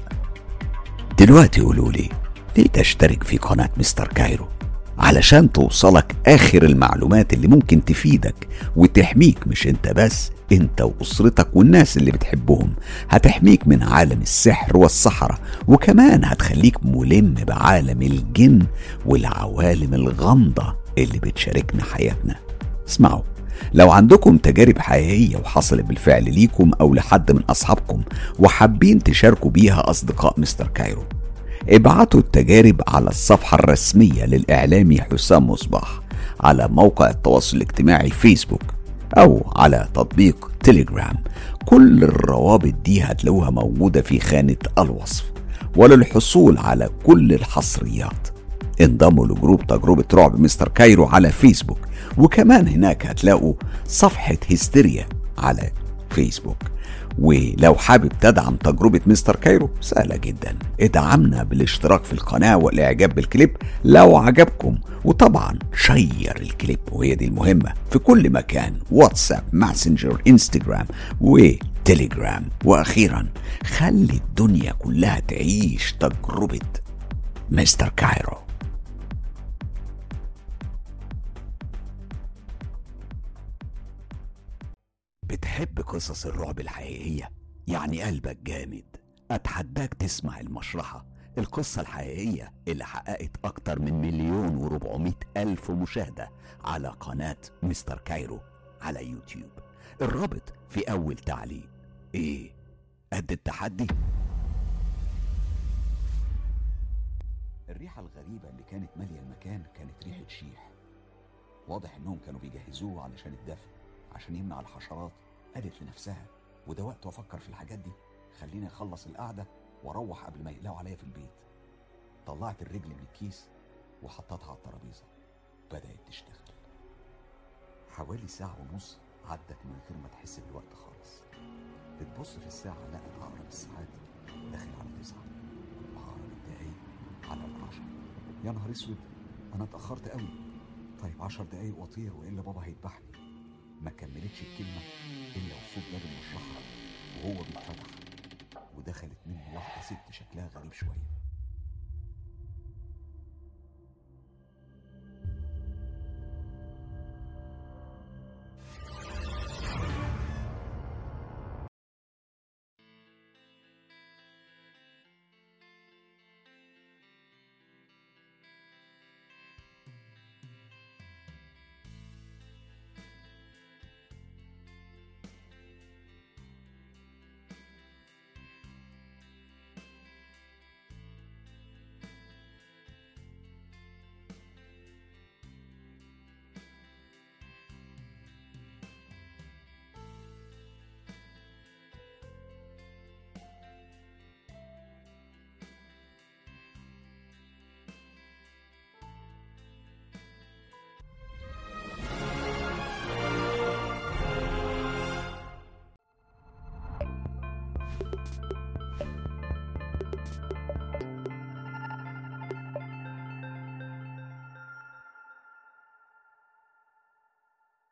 دلوقتي قولوا لي ليه تشترك في قناة مستر كايرو علشان توصلك اخر المعلومات اللي ممكن تفيدك وتحميك مش انت بس انت واسرتك والناس اللي بتحبهم هتحميك من عالم السحر والسحرة وكمان هتخليك ملم بعالم الجن والعوالم الغامضة اللي بتشاركنا حياتنا اسمعوا لو عندكم تجارب حقيقية وحصلت بالفعل ليكم أو لحد من أصحابكم وحابين تشاركوا بيها أصدقاء مستر كايرو ابعتوا التجارب على الصفحة الرسمية للإعلامي حسام مصباح على موقع التواصل الاجتماعي فيسبوك أو على تطبيق تليجرام كل الروابط دي هتلاقوها موجودة في خانة الوصف وللحصول على كل الحصريات انضموا لجروب تجربة رعب مستر كايرو على فيسبوك وكمان هناك هتلاقوا صفحة هستيريا على فيسبوك ولو حابب تدعم تجربة مستر كايرو سهلة جدا ادعمنا بالاشتراك في القناة والاعجاب بالكليب لو عجبكم وطبعا شير الكليب وهي دي المهمة في كل مكان واتساب ماسنجر انستجرام وتليجرام واخيرا خلي الدنيا كلها تعيش تجربة مستر كايرو بتحب قصص الرعب الحقيقية؟ يعني قلبك جامد أتحداك تسمع المشرحة القصة الحقيقية اللي حققت أكتر من مليون وربعمائة ألف مشاهدة على قناة مستر كايرو على يوتيوب الرابط في أول تعليق إيه؟ قد التحدي؟ الريحة الغريبة اللي كانت مالية المكان كانت ريحة شيح واضح إنهم كانوا بيجهزوه علشان الدفن عشان يمنع الحشرات قالت لنفسها وده وقت أفكر في الحاجات دي خليني أخلص القعدة وأروح قبل ما يقلقوا عليا في البيت طلعت الرجل من الكيس وحطيتها على الترابيزة بدأت تشتغل حوالي ساعة ونص عدت من غير ما تحس بالوقت خالص بتبص في الساعة لقت عقرب الساعات داخل على تسعة وعقرب الدقايق على العشرة يا نهار اسود انا اتأخرت قوي طيب عشر دقايق واطير والا بابا هيذبحني ما كملتش الكلمة الا وفوق باب المشرحة وهو بيتفتح ودخلت منه واحدة ست شكلها غريب شوية